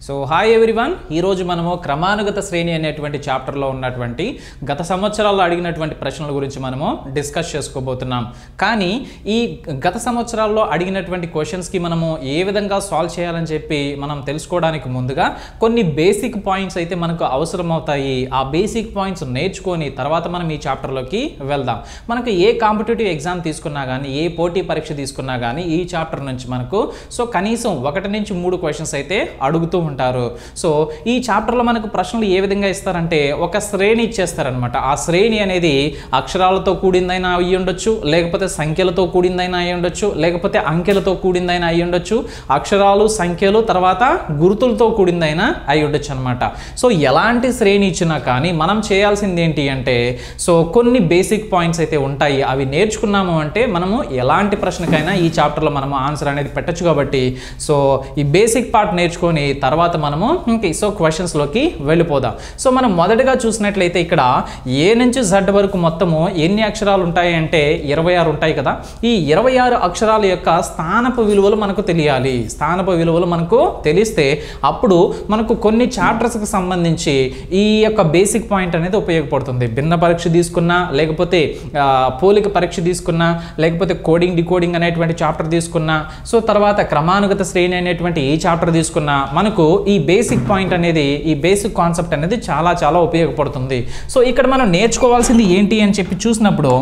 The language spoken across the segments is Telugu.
సో హాయ్ ఎవ్రీవన్ ఈరోజు మనము క్రమానుగత శ్రేణి అనేటువంటి చాప్టర్లో ఉన్నటువంటి గత సంవత్సరాల్లో అడిగినటువంటి ప్రశ్నల గురించి మనము డిస్కస్ చేసుకోబోతున్నాం కానీ ఈ గత సంవత్సరాల్లో అడిగినటువంటి క్వశ్చన్స్కి మనము ఏ విధంగా సాల్వ్ చేయాలని చెప్పి మనం తెలుసుకోవడానికి ముందుగా కొన్ని బేసిక్ పాయింట్స్ అయితే మనకు అవసరం అవుతాయి ఆ బేసిక్ పాయింట్స్ నేర్చుకొని తర్వాత మనం ఈ చాప్టర్లోకి వెళ్దాం మనకు ఏ కాంపిటేటివ్ ఎగ్జామ్ తీసుకున్నా కానీ ఏ పోటీ పరీక్ష తీసుకున్నా కానీ ఈ చాప్టర్ నుంచి మనకు సో కనీసం ఒకటి నుంచి మూడు క్వశ్చన్స్ అయితే అడుగుతూ ఉంటారు సో ఈ చాప్టర్లో మనకు ప్రశ్నలు ఏ విధంగా ఇస్తారంటే ఒక శ్రేణి ఇచ్చేస్తారనమాట ఆ శ్రేణి అనేది అక్షరాలతో కూడిందైనా అయ్యి ఉండొచ్చు లేకపోతే సంఖ్యలతో కూడిందైనా అయి ఉండొచ్చు లేకపోతే అంకెలతో కూడిందైనా అయి ఉండొచ్చు అక్షరాలు సంఖ్యలు తర్వాత గుర్తులతో కూడిందైనా అయి ఉండొచ్చు అనమాట సో ఎలాంటి శ్రేణి ఇచ్చినా కానీ మనం చేయాల్సింది ఏంటి అంటే సో కొన్ని బేసిక్ పాయింట్స్ అయితే ఉంటాయి అవి నేర్చుకున్నాము అంటే మనము ఎలాంటి ప్రశ్నకైనా ఈ చాప్టర్లో మనము ఆన్సర్ అనేది పెట్టచ్చు కాబట్టి సో ఈ బేసిక్ పార్ట్ నేర్చుకొని తర్వాత మనము ఇంక సో క్వశ్చన్స్లోకి వెళ్ళిపోదాం సో మనం మొదటగా చూసినట్లయితే ఇక్కడ ఏ నుంచి జడ్ వరకు మొత్తము ఎన్ని అక్షరాలు ఉంటాయి అంటే ఇరవై ఆరు ఉంటాయి కదా ఈ ఇరవై ఆరు అక్షరాల యొక్క స్థానపు విలువలు మనకు తెలియాలి స్థానపు విలువలు మనకు తెలిస్తే అప్పుడు మనకు కొన్ని చాప్టర్స్కి సంబంధించి ఈ యొక్క బేసిక్ పాయింట్ అనేది ఉపయోగపడుతుంది భిన్న పరీక్ష తీసుకున్నా లేకపోతే ఆ, పోలిక పరీక్ష తీసుకున్నా లేకపోతే కోడింగ్ డికోడింగ్ అనేటువంటి చాప్టర్ తీసుకున్నా సో తర్వాత క్రమానుగత శ్రేణి అనేటువంటి ఈ చాప్టర్ తీసుకున్నా మనకు ఈ బేసిక్ పాయింట్ అనేది ఈ బేసిక్ కాన్సెప్ట్ అనేది చాలా చాలా ఉపయోగపడుతుంది సో ఇక్కడ మనం నేర్చుకోవాల్సింది ఏంటి అని చెప్పి చూసినప్పుడు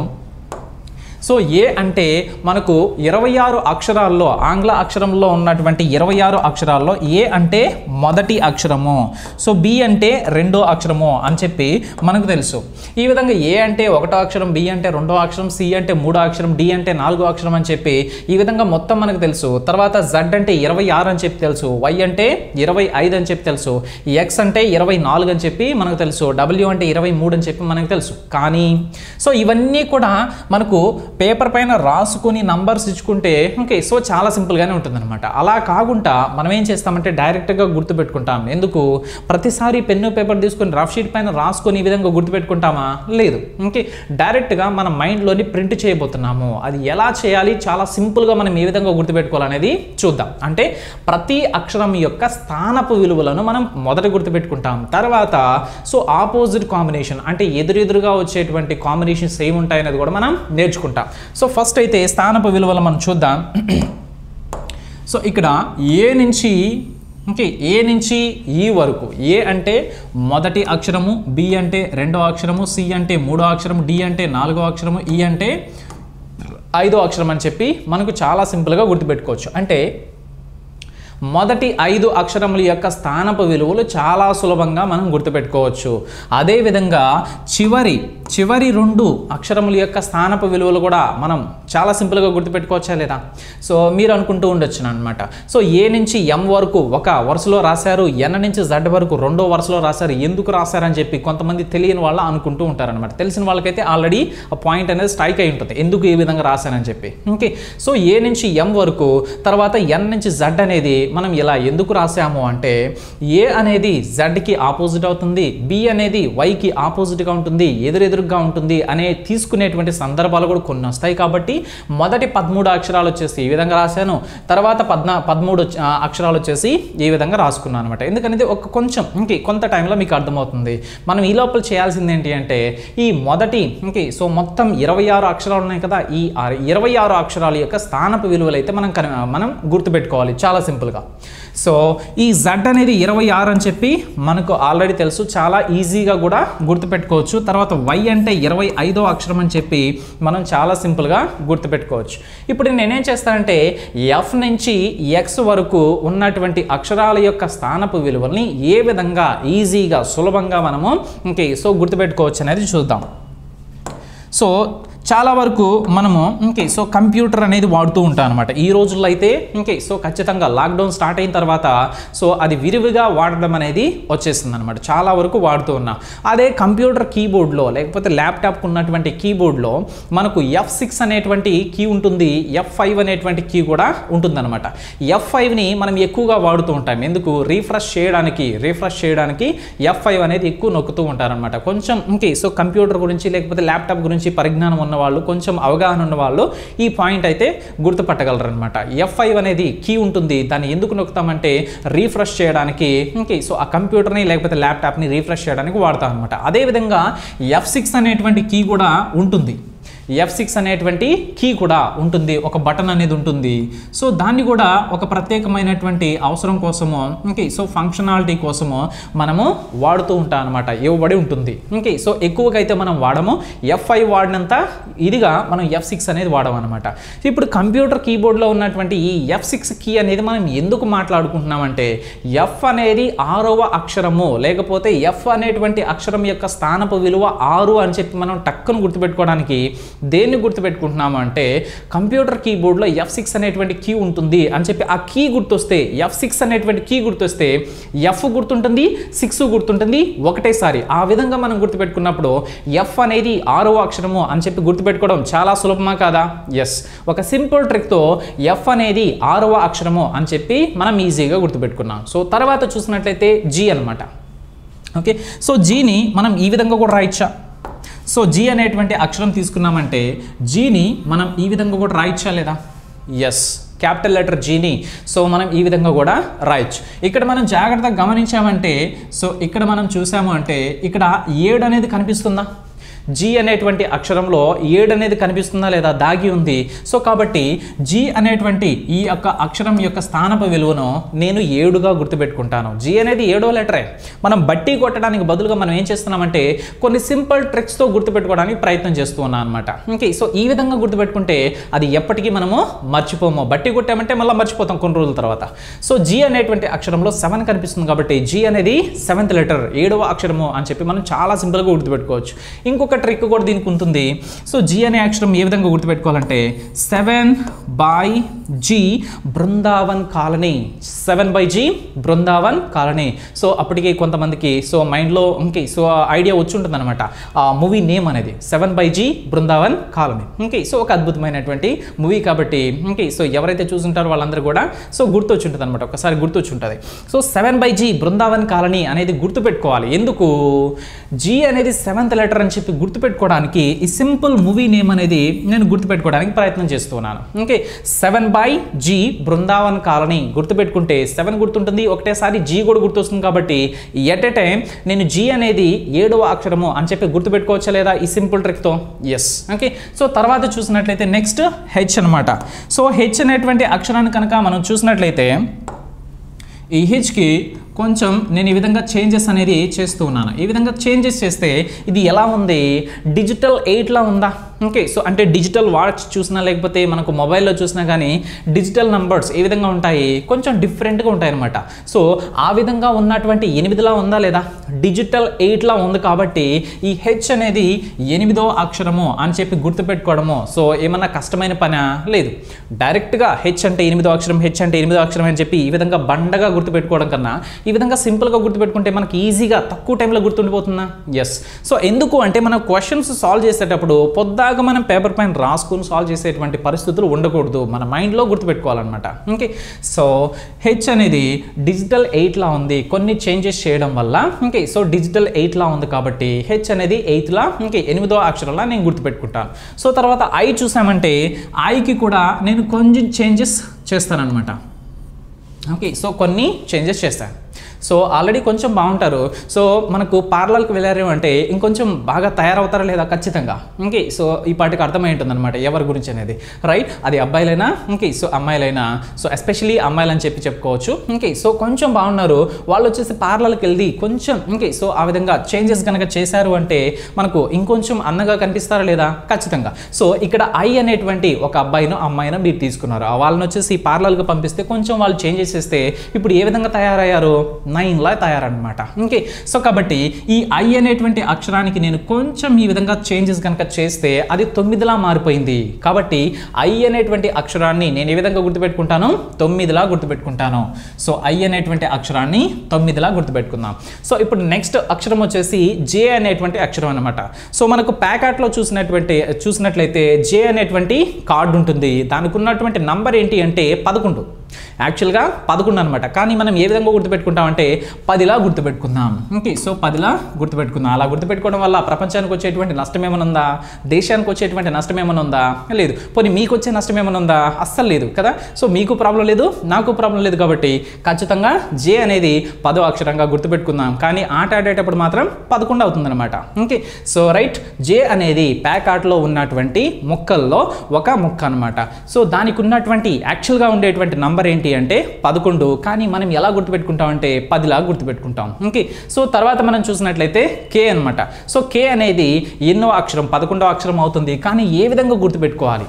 సో ఏ అంటే మనకు ఇరవై ఆరు అక్షరాల్లో ఆంగ్ల అక్షరంలో ఉన్నటువంటి ఇరవై ఆరు అక్షరాల్లో ఏ అంటే మొదటి అక్షరము సో బి అంటే రెండో అక్షరము అని చెప్పి మనకు తెలుసు ఈ విధంగా ఏ అంటే ఒకటో అక్షరం బి అంటే రెండో అక్షరం సి అంటే మూడో అక్షరం డి అంటే నాలుగో అక్షరం అని చెప్పి ఈ విధంగా మొత్తం మనకు తెలుసు తర్వాత జడ్ అంటే ఇరవై ఆరు అని చెప్పి తెలుసు వై అంటే ఇరవై ఐదు అని చెప్పి తెలుసు ఎక్స్ అంటే ఇరవై నాలుగు అని చెప్పి మనకు తెలుసు డబ్ల్యూ అంటే ఇరవై మూడు అని చెప్పి మనకు తెలుసు కానీ సో ఇవన్నీ కూడా మనకు పేపర్ పైన రాసుకొని నంబర్స్ ఇచ్చుకుంటే ఓకే సో చాలా సింపుల్గానే ఉంటుందన్నమాట అలా కాకుండా మనం ఏం చేస్తామంటే డైరెక్ట్గా గుర్తుపెట్టుకుంటాం ఎందుకు ప్రతిసారి పెన్ను పేపర్ తీసుకొని రఫ్ షీట్ పైన రాసుకొని ఈ విధంగా గుర్తుపెట్టుకుంటామా లేదు ఓకే డైరెక్ట్గా మన మైండ్లోని ప్రింట్ చేయబోతున్నాము అది ఎలా చేయాలి చాలా సింపుల్గా మనం ఏ విధంగా గుర్తుపెట్టుకోవాలనేది చూద్దాం అంటే ప్రతి అక్షరం యొక్క స్థానపు విలువలను మనం మొదట గుర్తుపెట్టుకుంటాం తర్వాత సో ఆపోజిట్ కాంబినేషన్ అంటే ఎదురెదురుగా వచ్చేటువంటి కాంబినేషన్స్ ఏముంటాయి అనేది కూడా మనం నేర్చుకుంటాం సో ఫస్ట్ అయితే స్థానపు విలువలు మనం చూద్దాం సో ఇక్కడ ఏ నుంచి ఓకే ఏ నుంచి ఈ వరకు ఏ అంటే మొదటి అక్షరము బి అంటే రెండో అక్షరము సి అంటే మూడో అక్షరము డి అంటే నాలుగో అక్షరము ఈ అంటే ఐదో అక్షరం అని చెప్పి మనకు చాలా సింపుల్గా గుర్తుపెట్టుకోవచ్చు అంటే మొదటి ఐదు అక్షరముల యొక్క స్థానపు విలువలు చాలా సులభంగా మనం గుర్తుపెట్టుకోవచ్చు అదేవిధంగా చివరి చివరి రెండు అక్షరముల యొక్క స్థానపు విలువలు కూడా మనం చాలా సింపుల్గా గుర్తుపెట్టుకోవచ్చా లేదా సో మీరు అనుకుంటూ ఉండొచ్చు అనమాట సో ఏ నుంచి ఎం వరకు ఒక వరుసలో రాశారు ఎన్ నుంచి జడ్ వరకు రెండో వరుసలో రాశారు ఎందుకు రాశారని చెప్పి కొంతమంది తెలియని వాళ్ళు అనుకుంటూ ఉంటారనమాట తెలిసిన వాళ్ళకైతే ఆల్రెడీ ఆ పాయింట్ అనేది స్ట్రైక్ అయి ఉంటుంది ఎందుకు ఈ విధంగా రాశారని చెప్పి ఓకే సో ఏ నుంచి ఎం వరకు తర్వాత ఎన్ నుంచి జడ్ అనేది మనం ఇలా ఎందుకు రాసాము అంటే ఏ అనేది జడ్కి ఆపోజిట్ అవుతుంది బి అనేది వైకి ఆపోజిట్గా ఉంటుంది ఎదురెదురుగా ఉంటుంది అనే తీసుకునేటువంటి సందర్భాలు కూడా కొన్ని వస్తాయి కాబట్టి మొదటి పదమూడు అక్షరాలు వచ్చేసి ఈ విధంగా రాశాను తర్వాత పద్నా పదమూడు వచ్చ- ఆ, అక్షరాలు వచ్చేసి ఈ విధంగా రాసుకున్నాను అనమాట ఎందుకనేది ఒక కొంచెం ఇంకే కొంత టైంలో మీకు అర్థమవుతుంది మనం ఈ లోపల చేయాల్సింది ఏంటి అంటే ఈ మొదటి ఇంకే సో మొత్తం ఇరవై ఆరు అక్షరాలు ఉన్నాయి కదా ఈ ఇరవై ఆరు అక్షరాల యొక్క స్థానపు విలువలు అయితే మనం కన- మనం గుర్తుపెట్టుకోవాలి చాలా సింపుల్గా సో ఈ జడ్ అనేది ఇరవై ఆరు అని చెప్పి మనకు ఆల్రెడీ తెలుసు చాలా ఈజీగా కూడా గుర్తుపెట్టుకోవచ్చు తర్వాత వై అంటే ఇరవై ఐదో అక్షరం అని చెప్పి మనం చాలా సింపుల్గా గుర్తుపెట్టుకోవచ్చు ఇప్పుడు నేనేం చేస్తానంటే ఎఫ్ నుంచి ఎక్స్ వరకు ఉన్నటువంటి అక్షరాల యొక్క స్థానపు విలువల్ని ఏ విధంగా ఈజీగా సులభంగా మనము ఇంకే సో గుర్తుపెట్టుకోవచ్చు అనేది చూద్దాం సో చాలా వరకు మనము ఇంకే సో కంప్యూటర్ అనేది వాడుతూ ఉంటాం అనమాట ఈ రోజుల్లో అయితే ఇంకే సో ఖచ్చితంగా లాక్డౌన్ స్టార్ట్ అయిన తర్వాత సో అది విరివిగా వాడడం అనేది వచ్చేసింది అనమాట చాలా వరకు వాడుతూ ఉన్నాం అదే కంప్యూటర్ కీబోర్డ్లో లేకపోతే ల్యాప్టాప్కి ఉన్నటువంటి కీబోర్డ్లో మనకు ఎఫ్ సిక్స్ అనేటువంటి కీ ఉంటుంది ఎఫ్ ఫైవ్ అనేటువంటి కీ కూడా ఉంటుందన్నమాట ఎఫ్ ఫైవ్ని మనం ఎక్కువగా వాడుతూ ఉంటాం ఎందుకు రీఫ్రెష్ చేయడానికి రీఫ్రెష్ చేయడానికి ఎఫ్ ఫైవ్ అనేది ఎక్కువ నొక్కుతూ ఉంటారనమాట కొంచెం ఇంకే సో కంప్యూటర్ గురించి లేకపోతే ల్యాప్టాప్ గురించి పరిజ్ఞానం ఉన్న ఉన్న వాళ్ళు కొంచెం అవగాహన ఉన్న వాళ్ళు ఈ పాయింట్ అయితే గుర్తుపట్టగలరు అనమాట ఎఫ్ ఫైవ్ అనేది కీ ఉంటుంది దాన్ని ఎందుకు నొక్కుతామంటే రీఫ్రెష్ చేయడానికి ఓకే సో ఆ కంప్యూటర్ని లేకపోతే ల్యాప్టాప్ని రీఫ్రెష్ చేయడానికి వాడతాం అనమాట అదేవిధంగా ఎఫ్ సిక్స్ అనేటువంటి కీ కూడా ఉంటుంది ఎఫ్ సిక్స్ అనేటువంటి కీ కూడా ఉంటుంది ఒక బటన్ అనేది ఉంటుంది సో దాన్ని కూడా ఒక ప్రత్యేకమైనటువంటి అవసరం కోసము ఓకే సో ఫంక్షనాలిటీ కోసము మనము వాడుతూ ఉంటాం అనమాట ఇవ్వబడి ఉంటుంది ఓకే సో ఎక్కువగా అయితే మనం వాడము ఎఫ్ ఫైవ్ వాడినంత ఇదిగా మనం ఎఫ్ సిక్స్ అనేది వాడము అనమాట ఇప్పుడు కంప్యూటర్ కీబోర్డ్లో ఉన్నటువంటి ఈ ఎఫ్ సిక్స్ కీ అనేది మనం ఎందుకు మాట్లాడుకుంటున్నామంటే ఎఫ్ అనేది ఆరవ అక్షరము లేకపోతే ఎఫ్ అనేటువంటి అక్షరం యొక్క స్థానపు విలువ ఆరు అని చెప్పి మనం టక్కును గుర్తుపెట్టుకోవడానికి దేన్ని గుర్తుపెట్టుకుంటున్నాము అంటే కంప్యూటర్ కీబోర్డ్లో ఎఫ్ సిక్స్ అనేటువంటి కీ ఉంటుంది అని చెప్పి ఆ కీ గుర్తొస్తే ఎఫ్ సిక్స్ అనేటువంటి కీ గుర్తొస్తే ఎఫ్ గుర్తుంటుంది సిక్స్ గుర్తుంటుంది ఒకటేసారి ఆ విధంగా మనం గుర్తుపెట్టుకున్నప్పుడు ఎఫ్ అనేది ఆరవ అక్షరము అని చెప్పి గుర్తుపెట్టుకోవడం చాలా సులభమా కాదా ఎస్ ఒక సింపుల్ ట్రిక్తో ఎఫ్ అనేది ఆరవ అక్షరము అని చెప్పి మనం ఈజీగా గుర్తుపెట్టుకున్నాం సో తర్వాత చూసినట్లయితే జీ అనమాట ఓకే సో జీని మనం ఈ విధంగా కూడా రాయొచ్చా సో జీ అనేటువంటి అక్షరం తీసుకున్నామంటే జీని మనం ఈ విధంగా కూడా రాయొచ్చా లేదా ఎస్ క్యాపిటల్ లెటర్ జీని సో మనం ఈ విధంగా కూడా రాయొచ్చు ఇక్కడ మనం జాగ్రత్తగా గమనించామంటే సో ఇక్కడ మనం చూసాము అంటే ఇక్కడ ఏడు అనేది కనిపిస్తుందా జీ అనేటువంటి అక్షరంలో ఏడు అనేది కనిపిస్తుందా లేదా దాగి ఉంది సో కాబట్టి జీ అనేటువంటి ఈ యొక్క అక్షరం యొక్క స్థానపు విలువను నేను ఏడుగా గుర్తుపెట్టుకుంటాను జీ అనేది ఏడో లెటరే మనం బట్టి కొట్టడానికి బదులుగా మనం ఏం చేస్తున్నామంటే కొన్ని సింపుల్ ట్రిక్స్తో గుర్తుపెట్టుకోవడానికి ప్రయత్నం చేస్తూ ఉన్నాం అనమాట ఓకే సో ఈ విధంగా గుర్తుపెట్టుకుంటే అది ఎప్పటికీ మనము మర్చిపోము బట్టి కొట్టామంటే మళ్ళీ మర్చిపోతాం కొన్ని రోజుల తర్వాత సో జీ అనేటువంటి అక్షరంలో సెవెన్ కనిపిస్తుంది కాబట్టి జీ అనేది సెవెంత్ లెటర్ ఏడవ అక్షరము అని చెప్పి మనం చాలా సింపుల్గా గుర్తుపెట్టుకోవచ్చు ఇంకొక ట్రిక్ కూడా దీనికి ఉంటుంది సో జీ అనే అక్షరం ఏ విధంగా గుర్తుపెట్టుకోవాలంటే seven by G Brindavan colony seven by G Brindavan colony so అప్పటికి కొంతమందికి సో మైండ్లో ఇంకే సో ఐడియా వచ్చి ఉంటుంది అనమాట ఆ మూవీ నేమ్ అనేది seven by G Brindavan colony ఇంకే సో ఒక అద్భుతమైనటువంటి మూవీ కాబట్టి ఇంకే సో ఎవరైతే చూసుంటారో వాళ్ళందరూ కూడా సో గుర్తొచ్చి ఉంటుంది అనమాట ఒకసారి గుర్తొచ్చి ఉంటుంది so seven by G Brindavan colony అనేది గుర్తుపెట్టుకోవాలి ఎందుకు జీ అనేది సెవెంత్ లెటర్ అని చెప్పి గుర్తుపెట్టుకోవడానికి ఈ సింపుల్ మూవీ నేమ్ అనేది నేను గుర్తుపెట్టుకోవడానికి ప్రయత్నం చేస్తున్నాను okay seven by G Brindavan colony గుర్తుపెట్టుకుంటే సెవెన్ గుర్తుంటుంది ఒకటేసారి జీ కూడా గుర్తొస్తుంది కాబట్టి ఎట్ ఎ టైం నేను జీ అనేది ఏడవ అక్షరము అని చెప్పి గుర్తుపెట్టుకోవచ్చా లేదా ఈ సింపుల్ ట్రిక్తో ఎస్ ఓకే సో తర్వాత చూసినట్లయితే నెక్స్ట్ హెచ్ అనమాట సో హెచ్ అనేటువంటి అక్షరాన్ని కనుక మనం చూసినట్లయితే ఈ హెచ్కి కొంచెం నేను ఈ విధంగా చేంజెస్ అనేది చేస్తూ ఉన్నాను ఈ విధంగా చేంజెస్ చేస్తే ఇది ఎలా ఉంది డిజిటల్ ఎయిట్లా ఉందా ఓకే సో అంటే డిజిటల్ వాచ్ చూసినా లేకపోతే మనకు మొబైల్లో చూసినా కానీ డిజిటల్ నంబర్స్ ఏ విధంగా ఉంటాయి కొంచెం డిఫరెంట్గా ఉంటాయి అనమాట సో ఆ విధంగా ఉన్నటువంటి ఎనిమిదిలా ఉందా లేదా డిజిటల్ ఎయిట్లా ఉంది కాబట్టి ఈ హెచ్ అనేది ఎనిమిదో అక్షరము అని చెప్పి గుర్తుపెట్టుకోవడము సో ఏమన్నా కష్టమైన పనా లేదు డైరెక్ట్గా హెచ్ అంటే ఎనిమిదో అక్షరం హెచ్ అంటే ఎనిమిదో అక్షరం అని చెప్పి ఈ విధంగా బండగా గుర్తుపెట్టుకోవడం కన్నా ఈ విధంగా సింపుల్గా గుర్తుపెట్టుకుంటే మనకి ఈజీగా తక్కువ టైంలో గుర్తుండిపోతుందా ఎస్ సో ఎందుకు అంటే మనం క్వశ్చన్స్ సాల్వ్ చేసేటప్పుడు పొద్దాగా మనం పేపర్ పైన రాసుకుని సాల్వ్ చేసేటువంటి పరిస్థితులు ఉండకూడదు మన మైండ్లో గుర్తుపెట్టుకోవాలన్నమాట ఓకే సో హెచ్ అనేది డిజిటల్ ఎయిట్లా ఉంది కొన్ని చేంజెస్ చేయడం వల్ల ఓకే సో డిజిటల్ ఎయిట్లా ఉంది కాబట్టి హెచ్ అనేది ఎయిత్లా ఓకే ఎనిమిదో అక్షరంలా నేను గుర్తుపెట్టుకుంటాను సో తర్వాత ఐ చూసామంటే ఐకి కూడా నేను కొంచెం చేంజెస్ చేస్తానన్నమాట ఓకే సో కొన్ని చేంజెస్ చేస్తాను సో ఆల్రెడీ కొంచెం బాగుంటారు సో మనకు పార్లర్కి వెళ్ళారు అంటే ఇంకొంచెం బాగా తయారవుతారా లేదా ఖచ్చితంగా ఓకే సో ఈ పాటికి అర్థమై ఉంటుంది అనమాట ఎవరి గురించి అనేది రైట్ అది అబ్బాయిలైనా ఓకే సో అమ్మాయిలైనా సో ఎస్పెషలీ అమ్మాయిలు అని చెప్పి చెప్పుకోవచ్చు ఓకే సో కొంచెం బాగున్నారు వాళ్ళు వచ్చేసి పార్లర్కి వెళ్ళి కొంచెం ఓకే సో ఆ విధంగా చేంజెస్ కనుక చేశారు అంటే మనకు ఇంకొంచెం అందంగా కనిపిస్తారా లేదా ఖచ్చితంగా సో ఇక్కడ ఐ అనేటువంటి ఒక అబ్బాయిను అమ్మాయిను మీరు తీసుకున్నారు ఆ వాళ్ళని వచ్చేసి పార్లర్కి పంపిస్తే కొంచెం వాళ్ళు చేంజెస్ చేస్తే ఇప్పుడు ఏ విధంగా తయారయ్యారు నైన్లా తయారనమాట ఓకే సో కాబట్టి ఈ ఐ అనేటువంటి అక్షరానికి నేను కొంచెం ఈ విధంగా చేంజెస్ కనుక చేస్తే అది తొమ్మిదిలా మారిపోయింది కాబట్టి ఐ అనేటువంటి అక్షరాన్ని నేను ఏ విధంగా గుర్తుపెట్టుకుంటాను తొమ్మిదిలా గుర్తుపెట్టుకుంటాను సో ఐ అనేటువంటి అక్షరాన్ని తొమ్మిదిలా గుర్తుపెట్టుకుందాం సో ఇప్పుడు నెక్స్ట్ అక్షరం వచ్చేసి జే అనేటువంటి అక్షరం అనమాట సో మనకు ప్యాకెట్లో చూసినటువంటి చూసినట్లయితే జే అనేటువంటి కార్డు ఉంటుంది దానికి ఉన్నటువంటి నంబర్ ఏంటి అంటే పదకొండు యాక్చువల్గా పదకొండు అనమాట కానీ మనం ఏ విధంగా గుర్తుపెట్టుకుంటామంటే పదిలా గుర్తుపెట్టుకుందాం ఓకే సో పదిలా గుర్తుపెట్టుకుందాం అలా గుర్తుపెట్టుకోవడం వల్ల ప్రపంచానికి వచ్చేటువంటి నష్టం ఏమైనా ఉందా దేశానికి వచ్చేటువంటి నష్టం ఏమైనా ఉందా లేదు పోనీ మీకు వచ్చే నష్టం ఏమైనా ఉందా అస్సలు లేదు కదా సో మీకు ప్రాబ్లం లేదు నాకు ప్రాబ్లం లేదు కాబట్టి ఖచ్చితంగా జే అనేది పదో అక్షరంగా గుర్తుపెట్టుకుందాం కానీ ఆట ఆడేటప్పుడు మాత్రం పదకొండు అవుతుందన్నమాట ఓకే సో రైట్ జే అనేది ప్యాక్ ఆటలో ఉన్నటువంటి ముక్కల్లో ఒక ముక్క అనమాట సో దానికి ఉన్నటువంటి యాక్చువల్గా ఉండేటువంటి నంబర్ ఏంటి అంటే పదకొండు కానీ మనం ఎలా గుర్తుపెట్టుకుంటాం అంటే పదిలాగా గుర్తుపెట్టుకుంటాం ఓకే సో తర్వాత మనం చూసినట్లయితే కే అనమాట సో కే అనేది ఎన్నో అక్షరం పదకొండో అక్షరం అవుతుంది కానీ ఏ విధంగా గుర్తుపెట్టుకోవాలి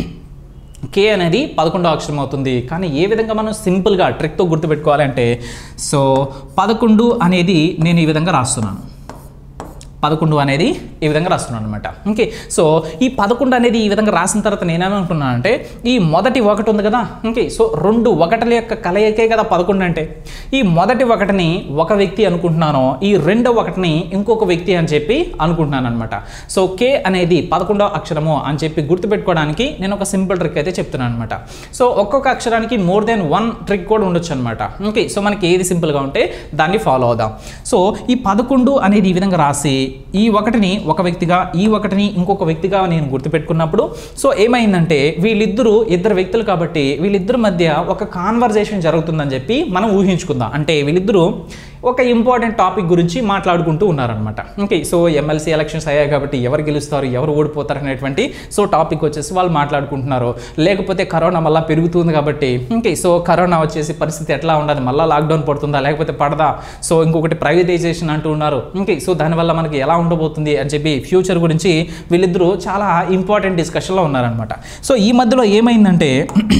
కే అనేది పదకొండో అక్షరం అవుతుంది కానీ ఏ విధంగా మనం సింపుల్గా ట్రిక్తో గుర్తుపెట్టుకోవాలంటే సో పదకొండు అనేది నేను ఈ విధంగా రాస్తున్నాను పదకొండు అనేది ఈ విధంగా రాస్తున్నాను అనమాట ఓకే సో ఈ పదకొండు అనేది ఈ విధంగా రాసిన తర్వాత నేనేమనుకున్నాను అంటే ఈ మొదటి ఒకటి ఉంది కదా ఓకే సో రెండు ఒకటల యొక్క కలయికే కదా పదకొండు అంటే ఈ మొదటి ఒకటిని ఒక వ్యక్తి అనుకుంటున్నాను ఈ రెండో ఒకటిని ఇంకొక వ్యక్తి అని చెప్పి అనుకుంటున్నాను అనమాట సో కే అనేది పదకొండవ అక్షరము అని చెప్పి గుర్తుపెట్టుకోవడానికి నేను ఒక సింపుల్ ట్రిక్ అయితే చెప్తున్నాను అనమాట సో ఒక్కొక్క అక్షరానికి మోర్ దెన్ వన్ ట్రిక్ కూడా ఉండొచ్చు అనమాట ఓకే సో మనకి ఏది సింపుల్గా ఉంటే దాన్ని ఫాలో అవుదాం సో ఈ పదకొండు అనేది ఈ విధంగా రాసి ఈ ఒకటిని ఒక వ్యక్తిగా ఈ ఒకటిని ఇంకొక వ్యక్తిగా నేను గుర్తుపెట్టుకున్నప్పుడు సో ఏమైందంటే వీళ్ళిద్దరూ ఇద్దరు వ్యక్తులు కాబట్టి వీళ్ళిద్దరి మధ్య ఒక కాన్వర్జేషన్ జరుగుతుందని చెప్పి మనం ఊహించుకుందాం అంటే వీళ్ళిద్దరూ ఒక ఇంపార్టెంట్ టాపిక్ గురించి మాట్లాడుకుంటూ ఉన్నారనమాట ఓకే సో ఎమ్మెల్సీ ఎలక్షన్స్ అయ్యాయి కాబట్టి ఎవరు గెలుస్తారు ఎవరు ఓడిపోతారు అనేటువంటి సో టాపిక్ వచ్చేసి వాళ్ళు మాట్లాడుకుంటున్నారు లేకపోతే కరోనా మళ్ళీ పెరుగుతుంది కాబట్టి ఓకే సో కరోనా వచ్చేసి పరిస్థితి ఎట్లా ఉండదు మళ్ళీ లాక్డౌన్ పడుతుందా లేకపోతే పడదా సో ఇంకొకటి ప్రైవేటైజేషన్ అంటూ ఉన్నారు ఓకే సో దానివల్ల మనకి ఎలా ఉండబోతుంది అని చెప్పి ఫ్యూచర్ గురించి వీళ్ళిద్దరూ చాలా ఇంపార్టెంట్ డిస్కషన్లో ఉన్నారనమాట సో ఈ మధ్యలో ఏమైందంటే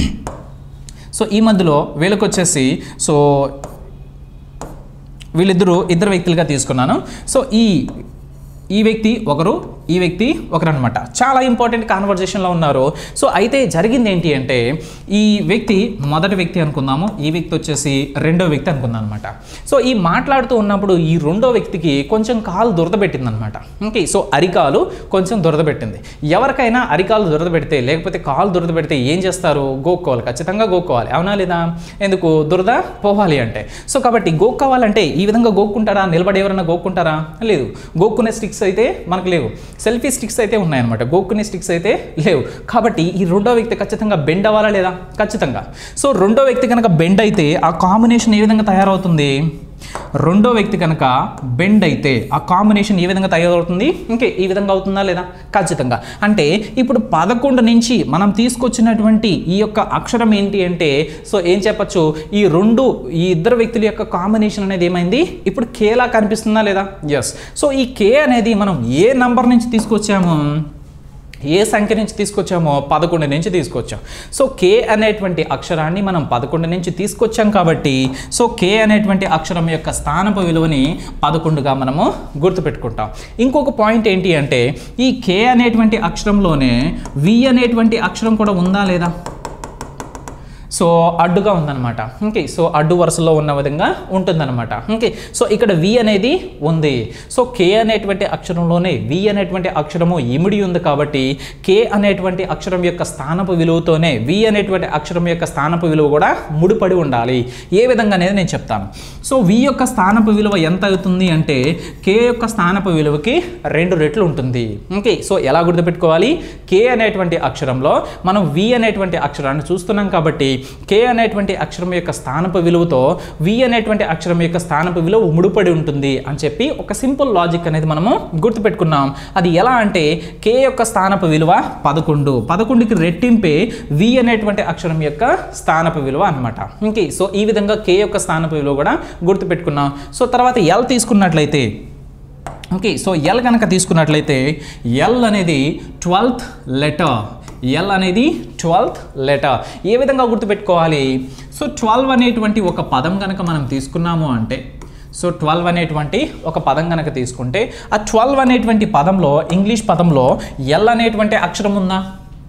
సో ఈ మధ్యలో వీళ్ళకి వచ్చేసి సో వీళ్ళిద్దరూ ఇద్దరు వ్యక్తులుగా తీసుకున్నాను సో ఈ ఈ వ్యక్తి ఒకరు ఈ వ్యక్తి ఒకరనమాట చాలా ఇంపార్టెంట్ కాన్వర్జేషన్లో ఉన్నారు సో అయితే జరిగింది ఏంటి అంటే ఈ వ్యక్తి మొదటి వ్యక్తి అనుకుందాము ఈ వ్యక్తి వచ్చేసి రెండో వ్యక్తి అనుకుందాం అనమాట సో ఈ మాట్లాడుతూ ఉన్నప్పుడు ఈ రెండో వ్యక్తికి కొంచెం కాలు దురద పెట్టిందనమాట ఓకే సో అరికాలు కొంచెం దురద పెట్టింది ఎవరికైనా అరికాలు దురద పెడితే లేకపోతే కాలు దురద పెడితే ఏం చేస్తారు గోక్కోవాలి ఖచ్చితంగా గోక్కోవాలి అవునా లేదా ఎందుకు దురద పోవాలి అంటే సో కాబట్టి గోక్కోవాలంటే ఈ విధంగా గోక్కుంటారా నిలబడి ఎవరైనా గోక్కుంటారా లేదు గోక్కునే స్టిక్స్ అయితే మనకు లేవు సెల్ఫీ స్టిక్స్ అయితే ఉన్నాయన్నమాట గోక్కునే స్టిక్స్ అయితే లేవు కాబట్టి ఈ రెండో వ్యక్తి ఖచ్చితంగా బెండ్ అవ్వాలా లేదా ఖచ్చితంగా సో రెండో వ్యక్తి కనుక బెండ్ అయితే ఆ కాంబినేషన్ ఏ విధంగా తయారవుతుంది రెండో వ్యక్తి కనుక బెండ్ అయితే ఆ కాంబినేషన్ ఏ విధంగా తయారవుతుంది ఇంకే ఈ విధంగా అవుతుందా లేదా ఖచ్చితంగా అంటే ఇప్పుడు పదకొండు నుంచి మనం తీసుకొచ్చినటువంటి ఈ యొక్క అక్షరం ఏంటి అంటే సో ఏం చెప్పచ్చు ఈ రెండు ఈ ఇద్దరు వ్యక్తుల యొక్క కాంబినేషన్ అనేది ఏమైంది ఇప్పుడు కేలా కనిపిస్తుందా లేదా ఎస్ సో ఈ కే అనేది మనం ఏ నంబర్ నుంచి తీసుకొచ్చాము ఏ సంఖ్య నుంచి తీసుకొచ్చామో పదకొండు నుంచి తీసుకొచ్చాం సో కే అనేటువంటి అక్షరాన్ని మనం పదకొండు నుంచి తీసుకొచ్చాం కాబట్టి సో కే అనేటువంటి అక్షరం యొక్క స్థానపు విలువని పదకొండుగా మనము గుర్తుపెట్టుకుంటాం ఇంకొక పాయింట్ ఏంటి అంటే ఈ కే అనేటువంటి అక్షరంలోనే వి అనేటువంటి అక్షరం కూడా ఉందా లేదా సో అడ్డుగా ఉందన్నమాట ఓకే సో అడ్డు వరుసలో ఉన్న విధంగా ఉంటుందన్నమాట ఓకే సో ఇక్కడ వి అనేది ఉంది సో కే అనేటువంటి అక్షరంలోనే వి అనేటువంటి అక్షరము ఇమిడి ఉంది కాబట్టి కే అనేటువంటి అక్షరం యొక్క స్థానపు విలువతోనే వి అనేటువంటి అక్షరం యొక్క స్థానపు విలువ కూడా ముడిపడి ఉండాలి ఏ విధంగా అనేది నేను చెప్తాను సో వి యొక్క స్థానపు విలువ ఎంత అవుతుంది అంటే కే యొక్క స్థానపు విలువకి రెండు రెట్లు ఉంటుంది ఓకే సో ఎలా గుర్తుపెట్టుకోవాలి కే అనేటువంటి అక్షరంలో మనం వి అనేటువంటి అక్షరాన్ని చూస్తున్నాం కాబట్టి కే అనేటువంటి అక్షరం యొక్క స్థానపు విలువతో వి అనేటువంటి అక్షరం యొక్క స్థానపు విలువ ముడిపడి ఉంటుంది అని చెప్పి ఒక సింపుల్ లాజిక్ అనేది మనము గుర్తుపెట్టుకున్నాం అది ఎలా అంటే కే యొక్క స్థానపు విలువ పదకొండు పదకొండుకి రెట్టింపే వి అనేటువంటి అక్షరం యొక్క స్థానపు విలువ అనమాట ఇంకే సో ఈ విధంగా కే యొక్క స్థానపు విలువ కూడా గుర్తుపెట్టుకున్నాం సో తర్వాత ఎల్ తీసుకున్నట్లయితే ఓకే సో ఎల్ కనుక తీసుకున్నట్లయితే ఎల్ అనేది ట్వెల్త్ లెటర్ ఎల్ అనేది ట్వెల్త్ లెటర్ ఏ విధంగా గుర్తుపెట్టుకోవాలి సో ట్వెల్వ్ అనేటువంటి ఒక పదం కనుక మనం తీసుకున్నాము అంటే సో ట్వెల్వ్ అనేటువంటి ఒక పదం కనుక తీసుకుంటే ఆ ట్వెల్వ్ అనేటువంటి పదంలో ఇంగ్లీష్ పదంలో ఎల్ అనేటువంటి అక్షరం ఉందా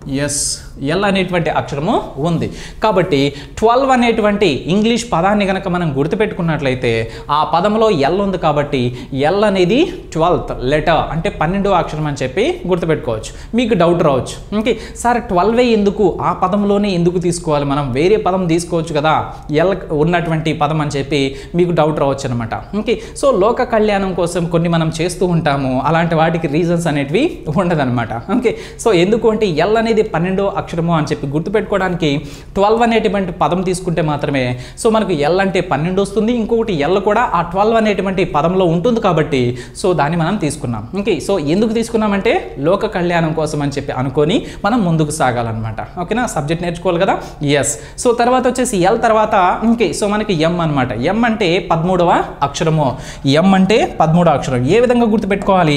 ఎస్ ఎల్ అనేటువంటి అక్షరము ఉంది కాబట్టి ట్వెల్వ్ అనేటువంటి ఇంగ్లీష్ పదాన్ని కనుక మనం గుర్తుపెట్టుకున్నట్లయితే ఆ పదంలో ఎల్ ఉంది కాబట్టి ఎల్ అనేది ట్వెల్త్ లెటర్ అంటే పన్నెండో అక్షరం అని చెప్పి గుర్తుపెట్టుకోవచ్చు మీకు డౌట్ రావచ్చు ఓకే సార్ ట్వెల్వే ఎందుకు ఆ పదంలోనే ఎందుకు తీసుకోవాలి మనం వేరే పదం తీసుకోవచ్చు కదా ఎల్ ఉన్నటువంటి పదం అని చెప్పి మీకు డౌట్ రావచ్చు అనమాట ఓకే సో లోక కళ్యాణం కోసం కొన్ని మనం చేస్తూ ఉంటాము అలాంటి వాటికి రీజన్స్ అనేటివి ఉండదన్నమాట ఓకే సో ఎందుకు అంటే ఎల్ అనేది పన్నెండో అక్షరము అని చెప్పి గుర్తుపెట్టుకోవడానికి ట్వెల్వ్ అనేటువంటి పదం తీసుకుంటే మాత్రమే సో మనకు ఎల్ అంటే పన్నెండు వస్తుంది ఇంకొకటి ఎల్ కూడా ఆ ట్వెల్వ్ అనేటువంటి పదంలో ఉంటుంది కాబట్టి సో దాన్ని మనం తీసుకున్నాం ఓకే సో ఎందుకు తీసుకున్నామంటే లోక కళ్యాణం కోసం అని చెప్పి అనుకొని మనం ముందుకు సాగాలన్నమాట ఓకేనా సబ్జెక్ట్ నేర్చుకోవాలి కదా ఎస్ సో తర్వాత వచ్చేసి ఎల్ తర్వాత ఇంకే సో మనకి ఎం అనమాట ఎం అంటే పదమూడవ అక్షరము ఎం అంటే పదమూడవ అక్షరం ఏ విధంగా గుర్తుపెట్టుకోవాలి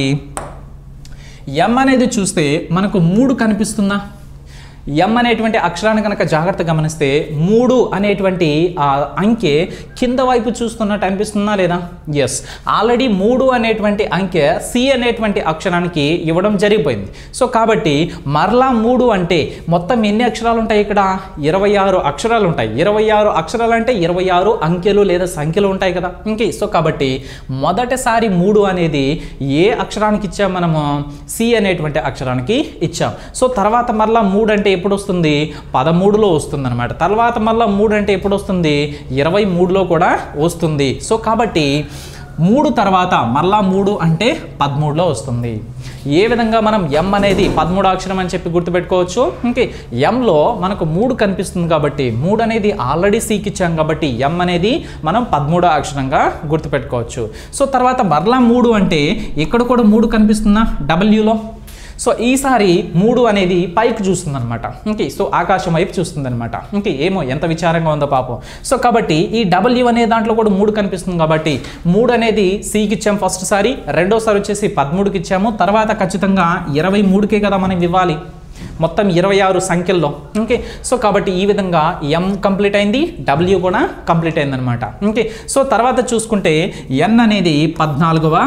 ఎం అనేది చూస్తే మనకు మూడు కనిపిస్తుందా ఎం అనేటువంటి అక్షరాన్ని కనుక జాగ్రత్త గమనిస్తే మూడు అనేటువంటి ఆ అంకె కింద వైపు చూస్తున్నట్టు అనిపిస్తుందా లేదా ఎస్ ఆల్రెడీ మూడు అనేటువంటి అంకె సి అనేటువంటి అక్షరానికి ఇవ్వడం జరిగిపోయింది సో కాబట్టి మరలా మూడు అంటే మొత్తం ఎన్ని అక్షరాలు ఉంటాయి ఇక్కడ ఇరవై ఆరు అక్షరాలు ఉంటాయి ఇరవై ఆరు అక్షరాలు అంటే ఇరవై ఆరు అంకెలు లేదా సంఖ్యలు ఉంటాయి కదా ఇంకే సో కాబట్టి మొదటిసారి మూడు అనేది ఏ అక్షరానికి ఇచ్చాం మనము సి అనేటువంటి అక్షరానికి ఇచ్చాం సో తర్వాత మరలా మూడు అంటే ఎప్పుడు వస్తుంది పదమూడులో వస్తుంది అనమాట తర్వాత మళ్ళీ మూడు అంటే ఎప్పుడు వస్తుంది ఇరవై మూడులో కూడా వస్తుంది సో కాబట్టి మూడు తర్వాత మరలా మూడు అంటే పదమూడులో వస్తుంది ఏ విధంగా మనం ఎం అనేది పదమూడు అక్షరం అని చెప్పి గుర్తుపెట్టుకోవచ్చు ఇంకే ఎంలో మనకు మూడు కనిపిస్తుంది కాబట్టి మూడు అనేది ఆల్రెడీ సీకి ఇచ్చాం కాబట్టి ఎం అనేది మనం పదమూడో అక్షరంగా గుర్తుపెట్టుకోవచ్చు సో తర్వాత మరలా మూడు అంటే ఇక్కడ కూడా మూడు కనిపిస్తుందా డబ్ల్యూలో సో ఈసారి మూడు అనేది పైకి చూస్తుంది అనమాట ఓకే సో ఆకాశం వైపు చూస్తుంది అనమాట ఓకే ఏమో ఎంత విచారంగా ఉందో పాపం సో కాబట్టి ఈ డబ్ల్యూ అనే దాంట్లో కూడా మూడు కనిపిస్తుంది కాబట్టి మూడు అనేది సికి ఇచ్చాం ఫస్ట్ సారి రెండోసారి వచ్చేసి పదమూడుకి ఇచ్చాము తర్వాత ఖచ్చితంగా ఇరవై మూడుకే కదా మనం ఇవ్వాలి మొత్తం ఇరవై ఆరు సంఖ్యల్లో ఓకే సో కాబట్టి ఈ విధంగా ఎం కంప్లీట్ అయింది డబ్ల్యూ కూడా కంప్లీట్ అయిందనమాట ఓకే సో తర్వాత చూసుకుంటే ఎన్ అనేది పద్నాలుగవ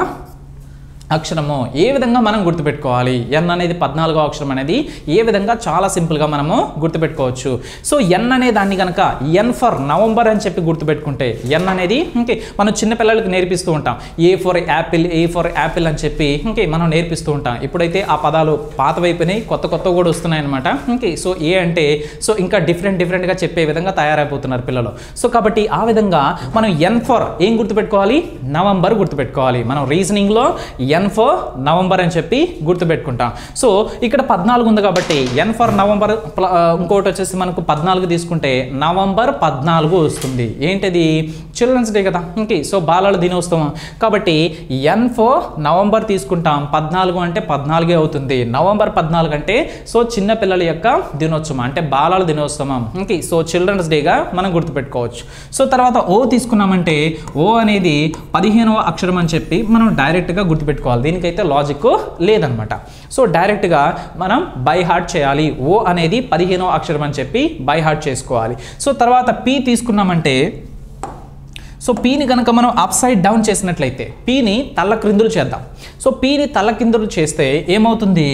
అక్షరము ఏ విధంగా మనం గుర్తుపెట్టుకోవాలి ఎన్ అనేది పద్నాలుగో అక్షరం అనేది ఏ విధంగా చాలా సింపుల్గా మనము గుర్తుపెట్టుకోవచ్చు సో ఎన్ అనే దాన్ని కనుక ఎన్ ఫర్ నవంబర్ అని చెప్పి గుర్తుపెట్టుకుంటే ఎన్ అనేది ఇంకే మనం చిన్నపిల్లలకు నేర్పిస్తూ ఉంటాం A for apple A for apple అని చెప్పి ఇంకే మనం నేర్పిస్తూ ఉంటాం ఇప్పుడైతే ఆ పదాలు పాతవైపోయినాయి కొత్త కొత్త కూడా వస్తున్నాయి అనమాట ఇంకే సో ఏ అంటే సో ఇంకా డిఫరెంట్ డిఫరెంట్గా చెప్పే విధంగా తయారైపోతున్నారు పిల్లలు సో కాబట్టి ఆ విధంగా మనం ఎన్ ఫర్ ఏం గుర్తుపెట్టుకోవాలి నవంబర్ గుర్తుపెట్టుకోవాలి మనం రీజనింగ్లో ఎన్ ఫర్ నవంబర్ అని చెప్పి గుర్తుపెట్టుకుంటాం సో ఇక్కడ పద్నాలుగు ఉంది కాబట్టి ఎన్ ఫర్ నవంబర్ ప్ల- ఆ, ఇంకోటి వచ్చేసి మనకు పద్నాలుగు తీసుకుంటే నవంబర్ పద్నాలుగు వస్తుంది ఏంటిది చిల్డ్రన్స్ డే కదా ఇంకే సో బాలల దినోత్సవం కాబట్టి ఎన్ ఫర్ నవంబర్ తీసుకుంటాం పద్నాలుగు అంటే పద్నాలుగే అవుతుంది నవంబర్ పద్నాలుగు అంటే సో చిన్న పిల్లల యొక్క దినోత్సవం అంటే బాలల దినోత్సవం ఇంకే సో చిల్డ్రన్స్ డేగా మనం గుర్తుపెట్టుకోవచ్చు సో తర్వాత ఓ తీసుకున్నామంటే ఓ అనేది పదిహేనవ అక్షరం అని చెప్పి మనం డైరెక్ట్గా గుర్తుపెట్టుకోవాలి దీనికైతే లాజిక్ లేదనమాట సో డైరెక్ట్గా మనం బై హార్ట్ చేయాలి ఓ అనేది పదిహేనవ అక్షరం అని చెప్పి బై హార్ట్ చేసుకోవాలి సో తర్వాత పి తీసుకున్నామంటే సో పీని కనుక మనం అప్ సైడ్ డౌన్ చేసినట్లయితే పీని తల్ల క్రిందులు చేద్దాం సో పీని తల్ల కిందులు చేస్తే ఏమవుతుంది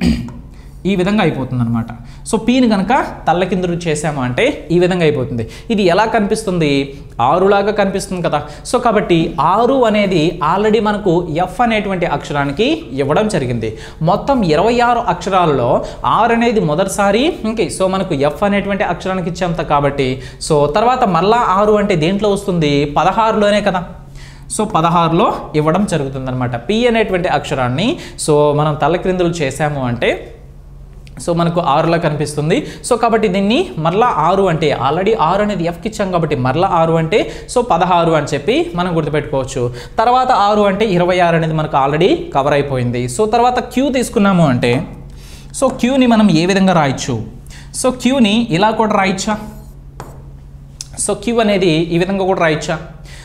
ఈ విధంగా అయిపోతుంది అనమాట సో పీని కనుక తల్లకిందులు చేసాము అంటే ఈ విధంగా అయిపోతుంది ఇది ఎలా కనిపిస్తుంది ఆరులాగా కనిపిస్తుంది కదా సో కాబట్టి ఆరు అనేది ఆల్రెడీ మనకు ఎఫ్ అనేటువంటి అక్షరానికి ఇవ్వడం జరిగింది మొత్తం ఇరవై ఆరు అక్షరాలలో ఆరు అనేది మొదటిసారి ఇంకే సో మనకు ఎఫ్ అనేటువంటి అక్షరానికి ఇచ్చాంత కాబట్టి సో తర్వాత మళ్ళా ఆరు అంటే దేంట్లో వస్తుంది పదహారులోనే కదా సో పదహారులో ఇవ్వడం జరుగుతుందన్నమాట పి అనేటువంటి అక్షరాన్ని సో మనం తలక్రిందులు చేశాము అంటే సో మనకు ఆరులా కనిపిస్తుంది సో కాబట్టి దీన్ని మరలా ఆరు అంటే ఆల్రెడీ ఆరు అనేది ఎఫ్కి ఇచ్చాం కాబట్టి మరలా ఆరు అంటే సో పదహారు అని చెప్పి మనం గుర్తుపెట్టుకోవచ్చు తర్వాత ఆరు అంటే ఇరవై ఆరు అనేది మనకు ఆల్రెడీ కవర్ అయిపోయింది సో తర్వాత క్యూ తీసుకున్నాము అంటే సో క్యూని మనం ఏ విధంగా రాయొచ్చు సో క్యూని ఇలా కూడా రాయొచ్చా సో క్యూ అనేది ఈ విధంగా కూడా రాయొచ్చా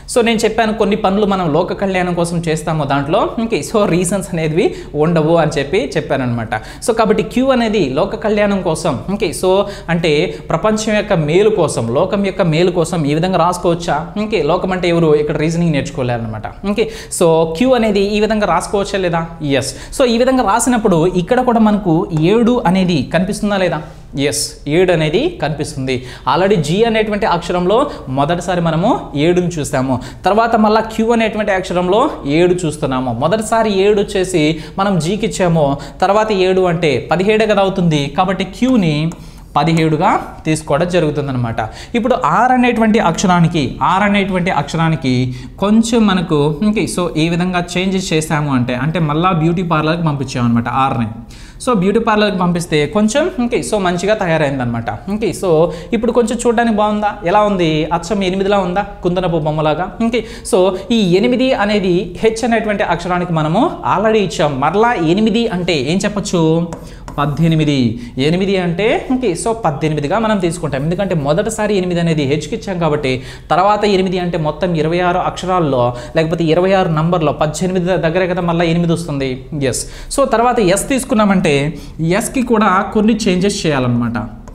సో నేను చెప్పాను కొన్ని పనులు మనం లోక కళ్యాణం కోసం చేస్తాము దాంట్లో ఓకే సో రీజన్స్ అనేవి ఉండవు అని చెప్పి చెప్పాను అనమాట సో కాబట్టి క్యూ అనేది లోక కళ్యాణం కోసం ఓకే సో అంటే ప్రపంచం యొక్క మేలు కోసం లోకం యొక్క మేలు కోసం ఈ విధంగా రాసుకోవచ్చా ఓకే లోకం అంటే ఎవరు ఇక్కడ రీజనింగ్ నేర్చుకోలేరనమాట ఓకే సో క్యూ అనేది ఈ విధంగా రాసుకోవచ్చా లేదా ఎస్ సో ఈ విధంగా రాసినప్పుడు ఇక్కడ కూడా మనకు ఏడు అనేది కనిపిస్తుందా లేదా ఎస్ ఏడు అనేది కనిపిస్తుంది ఆల్రెడీ జీ అనేటువంటి అక్షరంలో మొదటిసారి మనము ఏడుని చూస్తాము తర్వాత మళ్ళీ క్యూ అనేటువంటి అక్షరంలో ఏడు చూస్తున్నాము మొదటిసారి ఏడు వచ్చేసి మనం జీకి ఇచ్చాము తర్వాత ఏడు అంటే పదిహేడే కదా అవుతుంది కాబట్టి క్యూని పదిహేడుగా తీసుకోవడం జరుగుతుందన్నమాట ఇప్పుడు ఆర్ అనేటువంటి అక్షరానికి ఆర్ అనేటువంటి అక్షరానికి కొంచెం మనకు ఓకే సో ఈ విధంగా చేంజెస్ చేసాము అంటే అంటే మళ్ళా బ్యూటీ పార్లర్కి పంపించాము అనమాట ఆర్ని సో బ్యూటీ పార్లర్కి పంపిస్తే కొంచెం ఓకే సో మంచిగా తయారైందనమాట ఓకే సో ఇప్పుడు కొంచెం చూడడానికి బాగుందా ఎలా ఉంది అచ్చం ఎనిమిదిలా ఉందా కుందనపు బొమ్మలాగా ఓకే సో ఈ ఎనిమిది అనేది హెచ్ అనేటువంటి అక్షరానికి మనము ఆల్రెడీ ఇచ్చాం మరలా ఎనిమిది అంటే ఏం చెప్పొచ్చు పద్దెనిమిది ఎనిమిది అంటే ఓకే సో పద్దెనిమిదిగా మనం తీసుకుంటాం ఎందుకంటే మొదటిసారి ఎనిమిది అనేది హెచ్కి ఇచ్చాం కాబట్టి తర్వాత ఎనిమిది అంటే మొత్తం ఇరవై ఆరు అక్షరాల్లో లేకపోతే ఇరవై ఆరు నంబర్లో పద్దెనిమిది దగ్గర కదా మళ్ళీ ఎనిమిది వస్తుంది ఎస్ సో తర్వాత ఎస్ తీసుకున్నామంటే ఎస్కి కూడా కొన్ని చేంజెస్ చేయాలన్నమాట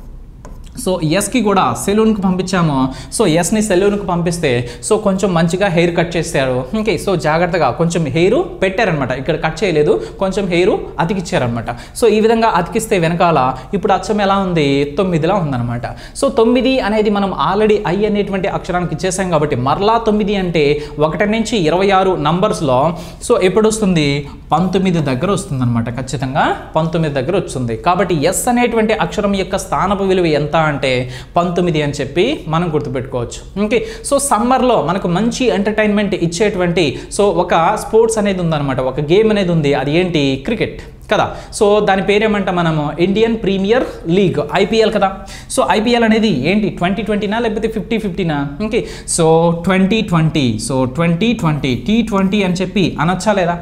సో ఎస్కి కూడా సెలూన్కి పంపించాము సో ఎస్ని సెలూన్కి పంపిస్తే సో కొంచెం మంచిగా హెయిర్ కట్ చేశారు ఓకే సో జాగ్రత్తగా కొంచెం హెయిర్ పెట్టారనమాట ఇక్కడ కట్ చేయలేదు కొంచెం హెయిర్ అతికిచ్చారనమాట సో ఈ విధంగా అతికిస్తే వెనకాల ఇప్పుడు అచ్చం ఎలా ఉంది తొమ్మిదిలా ఉందన్నమాట సో తొమ్మిది అనేది మనం ఆల్రెడీ ఐ అనేటువంటి అక్షరానికి ఇచ్చేసాం కాబట్టి మరలా తొమ్మిది అంటే ఒకటి నుంచి ఇరవై ఆరు నంబర్స్లో సో ఎప్పుడు వస్తుంది పంతొమ్మిది దగ్గర వస్తుందన్నమాట ఖచ్చితంగా పంతొమ్మిది దగ్గర వస్తుంది కాబట్టి ఎస్ అనేటువంటి అక్షరం యొక్క స్థానపు విలువ ఎంత అంటే పంతొమ్మిది అని చెప్పి మనం గుర్తుపెట్టుకోవచ్చు ఓకే సో సమ్మర్లో మనకు మంచి ఎంటర్టైన్మెంట్ ఇచ్చేటువంటి సో ఒక స్పోర్ట్స్ అనేది ఉందన్నమాట ఒక గేమ్ అనేది ఉంది అది ఏంటి క్రికెట్ కదా సో దాని పేరేమంటాం మనము ఇండియన్ ప్రీమియర్ లీగ్ ఐపీఎల్ కదా సో ఐపీఎల్ అనేది ఏంటి ట్వంటీ ట్వంటీనా లేకపోతే ఫిఫ్టీ ఫిఫ్టీనా okay so twenty twenty so twenty twenty T twenty అని చెప్పి అనొచ్చా లేదా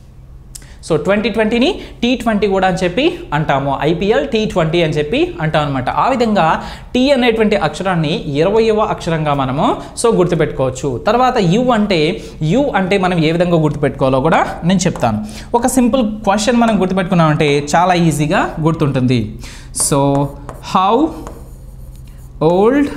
సో ట్వంటీ ట్వంటీని టీ ట్వంటీ కూడా అని చెప్పి అంటాము ఐపీఎల్ టీ ట్వంటీ అని చెప్పి అంటాం అనమాట ఆ విధంగా టీ అనేటువంటి అక్షరాన్ని ఇరవయవ అక్షరంగా మనము సో గుర్తుపెట్టుకోవచ్చు తర్వాత యు అంటే యు అంటే మనం ఏ విధంగా గుర్తుపెట్టుకోవాలో కూడా నేను చెప్తాను ఒక సింపుల్ క్వశ్చన్ మనం గుర్తుపెట్టుకున్నామంటే చాలా ఈజీగా గుర్తుంటుంది so how old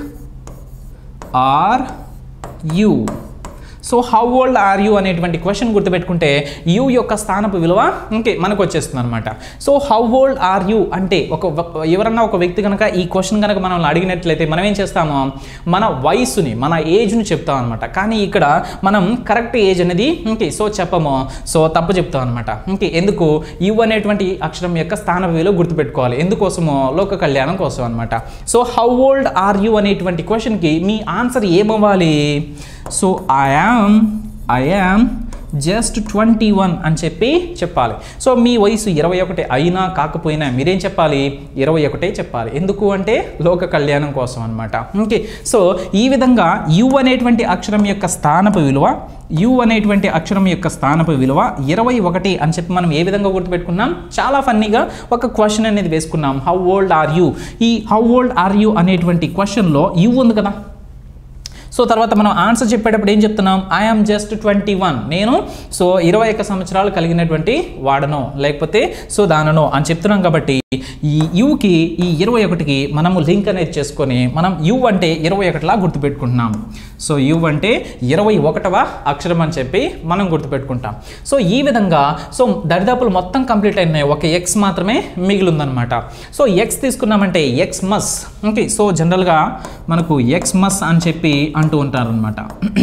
are you so how old are you అనేటువంటి క్వశ్చన్ గుర్తుపెట్టుకుంటే యూ యొక్క స్థానపు విలువ ఇంకే మనకు వచ్చేస్తుంది అనమాట so how old are you అంటే ఒక వ- ఎవరన్నా ఒక వ్యక్తి కనుక ఈ క్వశ్చన్ కనుక మనల్ని అడిగినట్లయితే మనం ఏం చేస్తాము మన వయసుని మన ఏజ్ని చెప్తాం అనమాట కానీ ఇక్కడ మనం కరెక్ట్ ఏజ్ అనేది ఇంకే సో చెప్పము సో తప్పు చెప్తాం అనమాట ఇంకే ఎందుకు యు అనేటువంటి అక్షరం యొక్క స్థాన విలువ గుర్తుపెట్టుకోవాలి ఎందుకోసమో లోక కళ్యాణం కోసం అనమాట so how old are you అనేటువంటి క్వశ్చన్కి మీ ఆన్సర్ ఏమవ్వాలి so I am I am just twenty one అని చెప్పి చెప్పాలి సో మీ వయసు ఇరవై ఒకటి అయినా కాకపోయినా మీరేం చెప్పాలి ఇరవై ఒకటే చెప్పాలి ఎందుకు అంటే లోక కళ్యాణం కోసం అనమాట ఓకే సో ఈ విధంగా యు అనేటువంటి అక్షరం యొక్క స్థానపు విలువ యు అనేటువంటి అక్షరం యొక్క స్థానపు విలువ ఇరవై ఒకటి అని చెప్పి మనం ఏ విధంగా గుర్తుపెట్టుకున్నాం చాలా ఫన్నీగా ఒక క్వశ్చన్ అనేది వేసుకున్నాం హౌ ఓల్డ్ ఆర్ యూ ఈ హౌ ఓల్డ్ ఆర్ యూ అనేటువంటి క్వశ్చన్లో యు ఉంది కదా సో తర్వాత మనం ఆన్సర్ చెప్పేటప్పుడు ఏం చెప్తున్నాం ఐఆమ్ జస్ట్ ట్వంటీ వన్ నేను సో ఇరవై ఒక్క సంవత్సరాలు కలిగినటువంటి వాడను లేకపోతే సో దానను అని చెప్తున్నాం కాబట్టి ఈ యుకి ఈ ఇరవై ఒకటికి మనము లింక్ అనేది చేసుకొని మనం యు అంటే ఇరవై ఒకటిలా గుర్తుపెట్టుకుంటున్నాం సో యు అంటే ఇరవై ఒకటవ అక్షరం అని చెప్పి మనం గుర్తుపెట్టుకుంటాం సో ఈ విధంగా సో దరిదాపులు మొత్తం కంప్లీట్ అయినాయి ఒక ఎక్స్ మాత్రమే మిగిలి ఉందన్నమాట సో ఎక్స్ తీసుకున్నామంటే ఎక్స్ మస్ ఓకే సో జనరల్గా మనకు ఎక్స్ మస్ అని చెప్పి అంటూ ఉంటారనమాట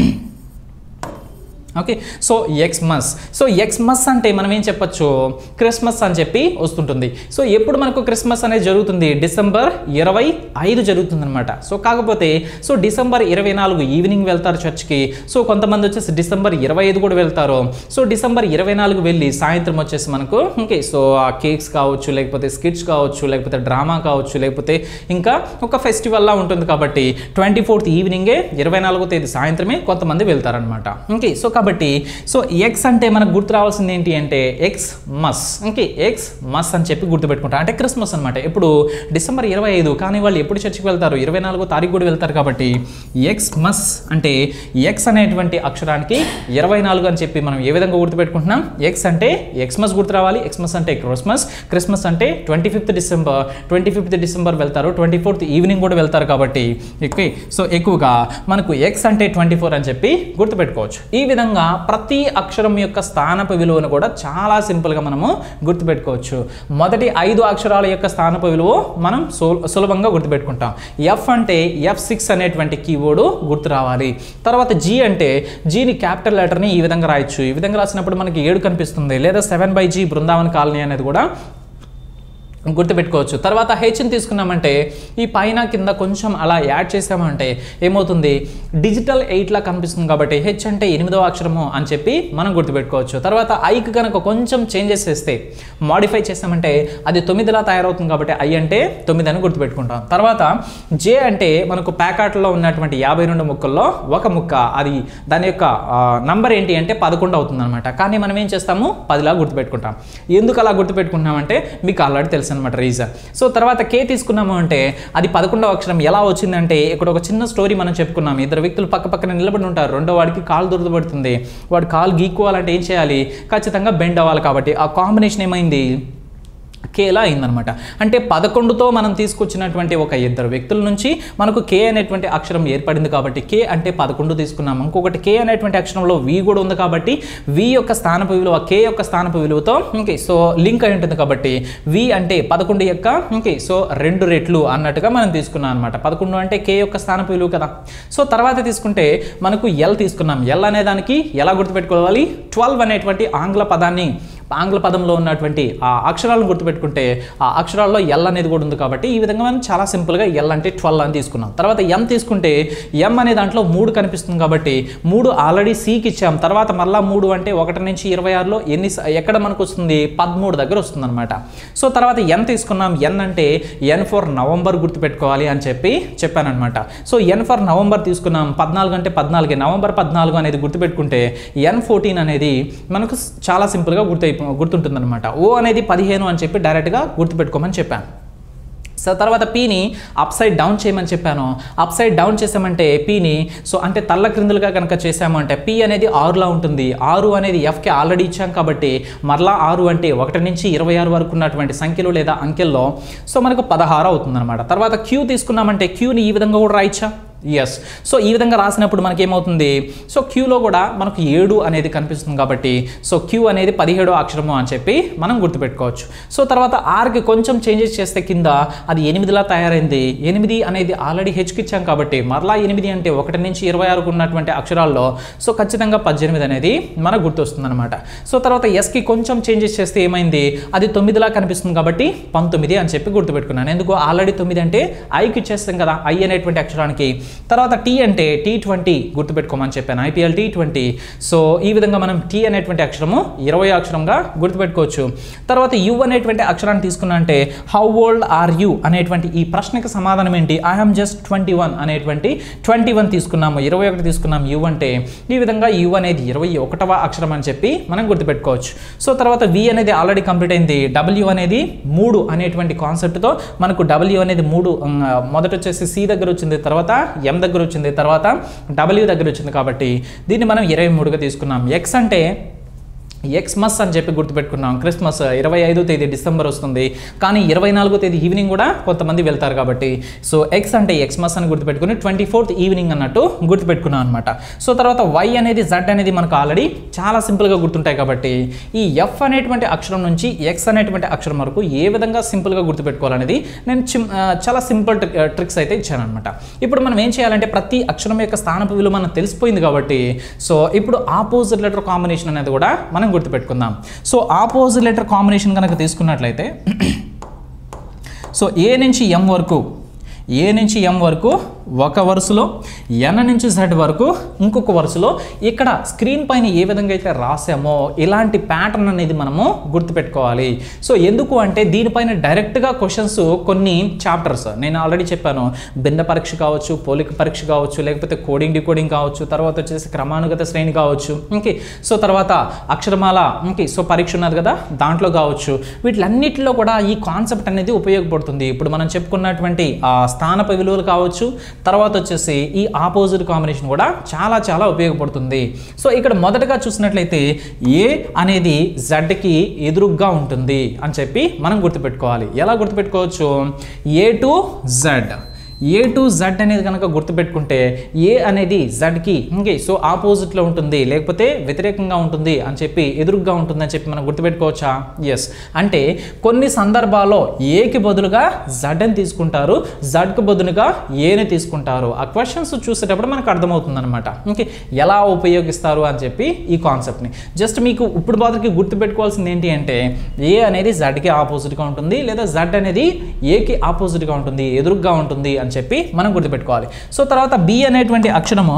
okay so Xmas so Xmas అంటే మనం ఏం చెప్పొచ్చు క్రిస్మస్ అని చెప్పి వస్తుంటుంది సో ఎప్పుడు మనకు క్రిస్మస్ అనేది జరుగుతుంది డిసెంబర్ ఇరవై ఐదు జరుగుతుంది అనమాట సో కాకపోతే సో డిసెంబర్ ఇరవై నాలుగు ఈవినింగ్ వెళ్తారు చర్చ్కి సో కొంతమంది వచ్చేసి డిసెంబర్ ఇరవై ఐదు కూడా వెళ్తారు సో డిసెంబర్ ఇరవై నాలుగు వెళ్ళి సాయంత్రం వచ్చేసి మనకు ఓకే సో ఆ కేక్స్ కావచ్చు లేకపోతే స్కిట్స్ కావచ్చు లేకపోతే డ్రామా కావచ్చు లేకపోతే ఇంకా ఒక ఫెస్టివల్లా ఉంటుంది కాబట్టి ట్వంటీ ఫోర్త్ ఈవినింగే ఇరవై నాలుగో తేదీ సాయంత్రమే కొంతమంది వెళ్తారనమాట ఓకే సో కాబట్టి సో ఎక్స్ అంటే మనకు గుర్తు రావాల్సింది ఏంటి అంటే Xmas okay Xmas అని చెప్పి గుర్తుపెట్టుకుంటాం అంటే క్రిస్మస్ అనమాట ఇప్పుడు డిసెంబర్ ఇరవై ఐదు కానీ వాళ్ళు ఎప్పుడు చర్చికి వెళ్తారు ఇరవై నాలుగో తారీఖు కూడా వెళ్తారు కాబట్టి ఎక్స్ మస్ అంటే ఎక్స్ అనేటువంటి అక్షరానికి ఇరవై నాలుగు అని చెప్పి మనం ఏ విధంగా గుర్తుపెట్టుకుంటున్నాం ఎక్స్ అంటే ఎక్స్మస్ గుర్తు రావాలి ఎక్స్మస్ అంటే క్రిస్మస్ క్రిస్మస్ అంటే twenty fifth December twenty fifth December వెళ్తారు ట్వంటీ ఫోర్త్ ఈవినింగ్ కూడా వెళ్తారు కాబట్టి ఓకే సో ఎక్కువగా మనకు ఎక్స్ అంటే ట్వంటీ ఫోర్ అని చెప్పి గుర్తుపెట్టుకోవచ్చు ఈ విధంగా ప్రతి అక్షరం యొక్క స్థానపు విలువను కూడా చాలా సింపుల్గా మనము గుర్తుపెట్టుకోవచ్చు మొదటి ఐదు అక్షరాల యొక్క స్థానపు విలువ మనం సు- సులభంగా గుర్తుపెట్టుకుంటాం ఎఫ్ అంటే ఎఫ్ సిక్స్ అనేటువంటి కీబోర్డు గుర్తు రావాలి తర్వాత జీ అంటే జీని క్యాపిటల్ లెటర్ని ఈ విధంగా రాయొచ్చు ఈ విధంగా రాసినప్పుడు మనకి ఏడు కనిపిస్తుంది లేదా seven by G Brindavan colony అనేది కూడా గుర్తుపెట్టుకోవచ్చు తర్వాత హెచ్ని తీసుకున్నామంటే ఈ పైన కింద కొంచెం అలా యాడ్ చేసామంటే ఏమవుతుంది డిజిటల్ ఎయిట్లా కనిపిస్తుంది కాబట్టి హెచ్ అంటే ఎనిమిదవ అక్షరము అని చెప్పి మనం గుర్తుపెట్టుకోవచ్చు తర్వాత ఐకి కనుక కొంచెం చేంజెస్ చేస్తే మాడిఫై చేసామంటే అది తొమ్మిదిలా తయారవుతుంది కాబట్టి ఐ అంటే తొమ్మిది అని గుర్తుపెట్టుకుంటాం తర్వాత జే అంటే మనకు ప్యాకాట్లో ఉన్నటువంటి యాభై రెండు ముక్కల్లో ఒక ముక్క అది దాని యొక్క నంబర్ ఏంటి అంటే పదకొండు అవుతుంది అనమాట కానీ మనం ఏం చేస్తాము పదిలా గుర్తుపెట్టుకుంటాం ఎందుకు అలా గుర్తుపెట్టుకుంటున్నామంటే మీకు ఆల్రెడీ తెలుసు అనమాట రీజన్ సో తర్వాత కే తీసుకున్నాము అంటే అది పదకొండవ అక్షరం ఎలా వచ్చిందంటే ఇక్కడ ఒక చిన్న స్టోరీ మనం చెప్పుకున్నాం ఇద్దరు వ్యక్తులు పక్క పక్కన నిలబడి ఉంటారు రెండో వాడికి కాలు దురదపడుతుంది వాడు కాలు గీక్కోవాలంటే ఏం చేయాలి ఖచ్చితంగా బెండ్ అవ్వాలి కాబట్టి ఆ కాంబినేషన్ ఏమైంది కేలా అయిందనమాట అంటే పదకొండుతో మనం తీసుకొచ్చినటువంటి ఒక ఇద్దరు వ్యక్తుల నుంచి మనకు కే అనేటువంటి అక్షరం ఏర్పడింది కాబట్టి కే అంటే పదకొండు తీసుకున్నాం ఇంకొకటి కే అనేటువంటి అక్షరంలో వి కూడా ఉంది కాబట్టి వి యొక్క స్థానపు విలువ కే యొక్క స్థానపు విలువతో ఓకే సో లింక్ అయి ఉంటుంది కాబట్టి వి అంటే పదకొండు యొక్క ఓకే సో రెండు రెట్లు అన్నట్టుగా మనం తీసుకున్నాం అనమాట పదకొండు అంటే కే యొక్క స్థానపు విలువ కదా సో తర్వాత తీసుకుంటే మనకు ఎల్ తీసుకున్నాం ఎల్ అనే దానికి ఎలా గుర్తుపెట్టుకోవాలి ట్వెల్వ్ అనేటువంటి ఆంగ్ల పదాన్ని ఆంగ్ల పదంలో ఉన్నటువంటి ఆ అక్షరాలను గుర్తుపెట్టుకుంటే ఆ అక్షరాల్లో ఎల్ అనేది కూడా ఉంది కాబట్టి ఈ విధంగా మనం చాలా సింపుల్గా ఎల్ అంటే ట్వెల్వ్ అని తీసుకున్నాం తర్వాత ఎం తీసుకుంటే ఎం అనే దాంట్లో మూడు కనిపిస్తుంది కాబట్టి మూడు ఆల్రెడీ సికి ఇచ్చాం తర్వాత మళ్ళా మూడు అంటే ఒకటి నుంచి ఇరవై ఆరులో ఎన్ని స- ఎక్కడ మనకు వస్తుంది పదమూడు దగ్గర వస్తుంది అనమాట సో తర్వాత ఎన్ తీసుకున్నాం ఎన్ అంటే ఎన్ ఫర్ నవంబర్ గుర్తుపెట్టుకోవాలి అని చెప్పి చెప్పానమాట సో ఎన్ ఫర్ నవంబర్ తీసుకున్నాం పద్నాలుగు అంటే పద్నాలుగే నవంబర్ పద్నాలుగు అనేది గుర్తుపెట్టుకుంటే ఎన్ ఫోర్టీన్ అనేది మనకు స్- చాలా సింపుల్గా గుర్తు గుర్తుంటుందన్నమాట ఓ అనేది పదిహేను అని చెప్పి డైరెక్ట్గా గుర్తుపెట్టుకోమని చెప్పాను సో తర్వాత పీని అప్ సైడ్ డౌన్ చేయమని చెప్పాను అప్ సైడ్ డౌన్ చేసామంటే పీని సో అంటే తల్ల క్రిందులుగా కనుక చేసాము అంటే పీ అనేది ఆరులా ఉంటుంది ఆరు అనేది ఎఫ్కి ఆల్రెడీ ఇచ్చాం కాబట్టి మరలా ఆరు అంటే ఒకటి నుంచి ఇరవై ఆరు వరకు ఉన్నటువంటి సంఖ్యలు లేదా అంకెల్లో సో మనకు పదహారు అవుతుందన్నమాట తర్వాత క్యూ తీసుకున్నామంటే క్యూని ఈ విధంగా కూడా రాయిచ్చా ఎస్ సో ఈ విధంగా రాసినప్పుడు మనకి ఏమవుతుంది సో క్యూలో కూడా మనకు ఏడు అనేది కనిపిస్తుంది కాబట్టి సో క్యూ అనేది పదిహేడో అక్షరము అని చెప్పి మనం గుర్తుపెట్టుకోవచ్చు సో తర్వాత ఆర్కి కొంచెం చేంజెస్ చేస్తే కింద అది ఎనిమిదిలా తయారైంది ఎనిమిది అనేది ఆల్రెడీ హెచ్కి ఇచ్చాం కాబట్టి మరలా ఎనిమిది అంటే ఒకటి నుంచి ఇరవై ఆరుకు ఉన్నటువంటి అక్షరాల్లో సో ఖచ్చితంగా పద్దెనిమిది అనేది మనకు గుర్తొస్తుంది అనమాట సో తర్వాత ఎస్కి కొంచెం చేంజెస్ చేస్తే ఏమైంది అది తొమ్మిదిలా కనిపిస్తుంది కాబట్టి పంతొమ్మిది అని చెప్పి గుర్తుపెట్టుకున్నాను ఎందుకు ఆల్రెడీ తొమ్మిది అంటే ఐకి ఇచ్చేస్తాం కదా ఐ అనేటువంటి అక్షరానికి తర్వాత టీ అంటే టీ ట్వంటీ గుర్తుపెట్టుకోమని చెప్పాను ఐపీఎల్ టీ ట్వంటీ సో ఈ విధంగా మనం టీ అనేటువంటి అక్షరము ఇరవై అక్షరంగా గుర్తుపెట్టుకోవచ్చు తర్వాత యు అనేటువంటి అక్షరాన్ని తీసుకున్నా అంటే హౌ ఓల్డ్ ఆర్ యు అనేటువంటి ఈ ప్రశ్నకి సమాధానం ఏంటి ఐఎమ్ జస్ట్ ట్వంటీ వన్ అనేటువంటి ట్వంటీ వన్ తీసుకున్నాము ఇరవై ఒకటి తీసుకున్నాం యు అంటే ఈ విధంగా యు అనేది ఇరవై ఒకటవ అక్షరం అని చెప్పి మనం గుర్తుపెట్టుకోవచ్చు సో తర్వాత వి అనేది ఆల్రెడీ కంప్లీట్ అయింది డబ్ల్యూ అనేది మూడు అనేటువంటి కాన్సెప్ట్తో మనకు డబ్ల్యూ అనేది మూడు ఉమ్, మొదట వచ్చేసి సి దగ్గర వచ్చింది తర్వాత ఎం దగ్గర వచ్చింది తర్వాత డబ్ల్యూ దగ్గర వచ్చింది కాబట్టి దీన్ని మనం ఇరవై మూడుగా తీసుకున్నాం ఎక్స్ అంటే ఎక్స్మస్ అని చెప్పి గుర్తుపెట్టుకున్నాం క్రిస్మస్ ఇరవై ఐదో తేదీ డిసెంబర్ వస్తుంది కానీ ఇరవై నాలుగో తేదీ ఈవినింగ్ కూడా కొంతమంది వెళ్తారు కాబట్టి సో ఎక్స్ అంటే ఎక్స్మస్ అని గుర్తుపెట్టుకుని ట్వంటీ ఫోర్త్ ఈవినింగ్ అన్నట్టు గుర్తుపెట్టుకున్నాం అనమాట సో తర్వాత వై అనేది జడ్ అనేది మనకు ఆల్రెడీ చాలా సింపుల్గా గుర్తుంటాయి కాబట్టి ఈ ఎఫ్ అనేటువంటి అక్షరం నుంచి ఎక్స్ అనేటువంటి అక్షరం వరకు ఏ విధంగా సింపుల్గా గుర్తుపెట్టుకోవాలనేది నేను చిమ్ ఆ, చాలా సింపుల్ ట్రిక్స్ అయితే ఇచ్చాను అనమాట ఇప్పుడు మనం ఏం చేయాలంటే ప్రతి అక్షరం యొక్క స్థానపు విలువ మనకు తెలిసిపోయింది కాబట్టి సో ఇప్పుడు ఆపోజిట్ లెటర్ కాంబినేషన్ అనేది కూడా మనం గుర్తుపెట్టుకుందాం సో ఆపోజిట్ లెటర్ కాంబినేషన్ కనుక తీసుకున్నట్లయితే సో ఏ నుంచి ఎం వరకు ఏ నుంచి ఎం వరకు ఒక వరుసలో ఎన్ నుంచి జెడ్ వరకు ఇంకొక వరుసలో ఇక్కడ స్క్రీన్ పైన ఏ విధంగా అయితే రాసామో ఇలాంటి ప్యాటర్న్ అనేది మనము గుర్తుపెట్టుకోవాలి సో ఎందుకు అంటే దీనిపైన డైరెక్ట్గా క్వశ్చన్స్ కొన్ని చాప్టర్స్ నేను ఆల్రెడీ చెప్పాను భిన్న పరీక్ష కావచ్చు పోలిక పరీక్ష కావచ్చు లేకపోతే కోడింగ్ డికోడింగ్ కావచ్చు తర్వాత వచ్చేసి క్రమానుగత శ్రేణి కావచ్చు ఓకే సో తర్వాత అక్షరమాల ఓకే సో పరీక్ష ఉన్నది కదా దాంట్లో కావచ్చు వీటిలన్నిటిలో కూడా ఈ కాన్సెప్ట్ అనేది ఉపయోగపడుతుంది ఇప్పుడు మనం చెప్పుకున్నటువంటి ఆ స్థానప విలువలు కావచ్చు తర్వాత వచ్చేసి ఈ ఆపోజిట్ కాంబినేషన్ కూడా చాలా చాలా ఉపయోగపడుతుంది సో ఇక్కడ మొదటగా చూసినట్లయితే ఏ అనేది జడ్కి ఎదురుగ్గా ఉంటుంది అని చెప్పి మనం గుర్తుపెట్టుకోవాలి ఎలా గుర్తుపెట్టుకోవచ్చు A to Z A to Z అనేది కనుక గుర్తుపెట్టుకుంటే ఏ అనేది జడ్కి ఓకే సో ఆపోజిట్లో ఉంటుంది లేకపోతే వ్యతిరేకంగా ఉంటుంది అని చెప్పి ఎదురుగ్గా ఉంటుంది అని చెప్పి మనం గుర్తుపెట్టుకోవచ్చా ఎస్ అంటే కొన్ని సందర్భాల్లో ఏకి బదులుగా జడ్ అని తీసుకుంటారు జడ్కి బదులుగా ఏని తీసుకుంటారు ఆ క్వశ్చన్స్ చూసేటప్పుడు మనకు అర్థమవుతుంది అనమాట ఓకే ఎలా ఉపయోగిస్తారు అని చెప్పి ఈ కాన్సెప్ట్ని జస్ట్ మీకు ఇప్పుడు బాధకి గుర్తుపెట్టుకోవాల్సింది ఏంటి అంటే ఏ అనేది జడ్కి ఆపోజిట్గా ఉంటుంది లేదా జడ్ అనేది ఏకి ఆపోజిట్గా ఉంటుంది ఎదురుగ్గా ఉంటుంది అని చెప్పి మనం గుర్తుపెట్టుకోవాలి సో తర్వాత బి అనేటువంటి అక్షరము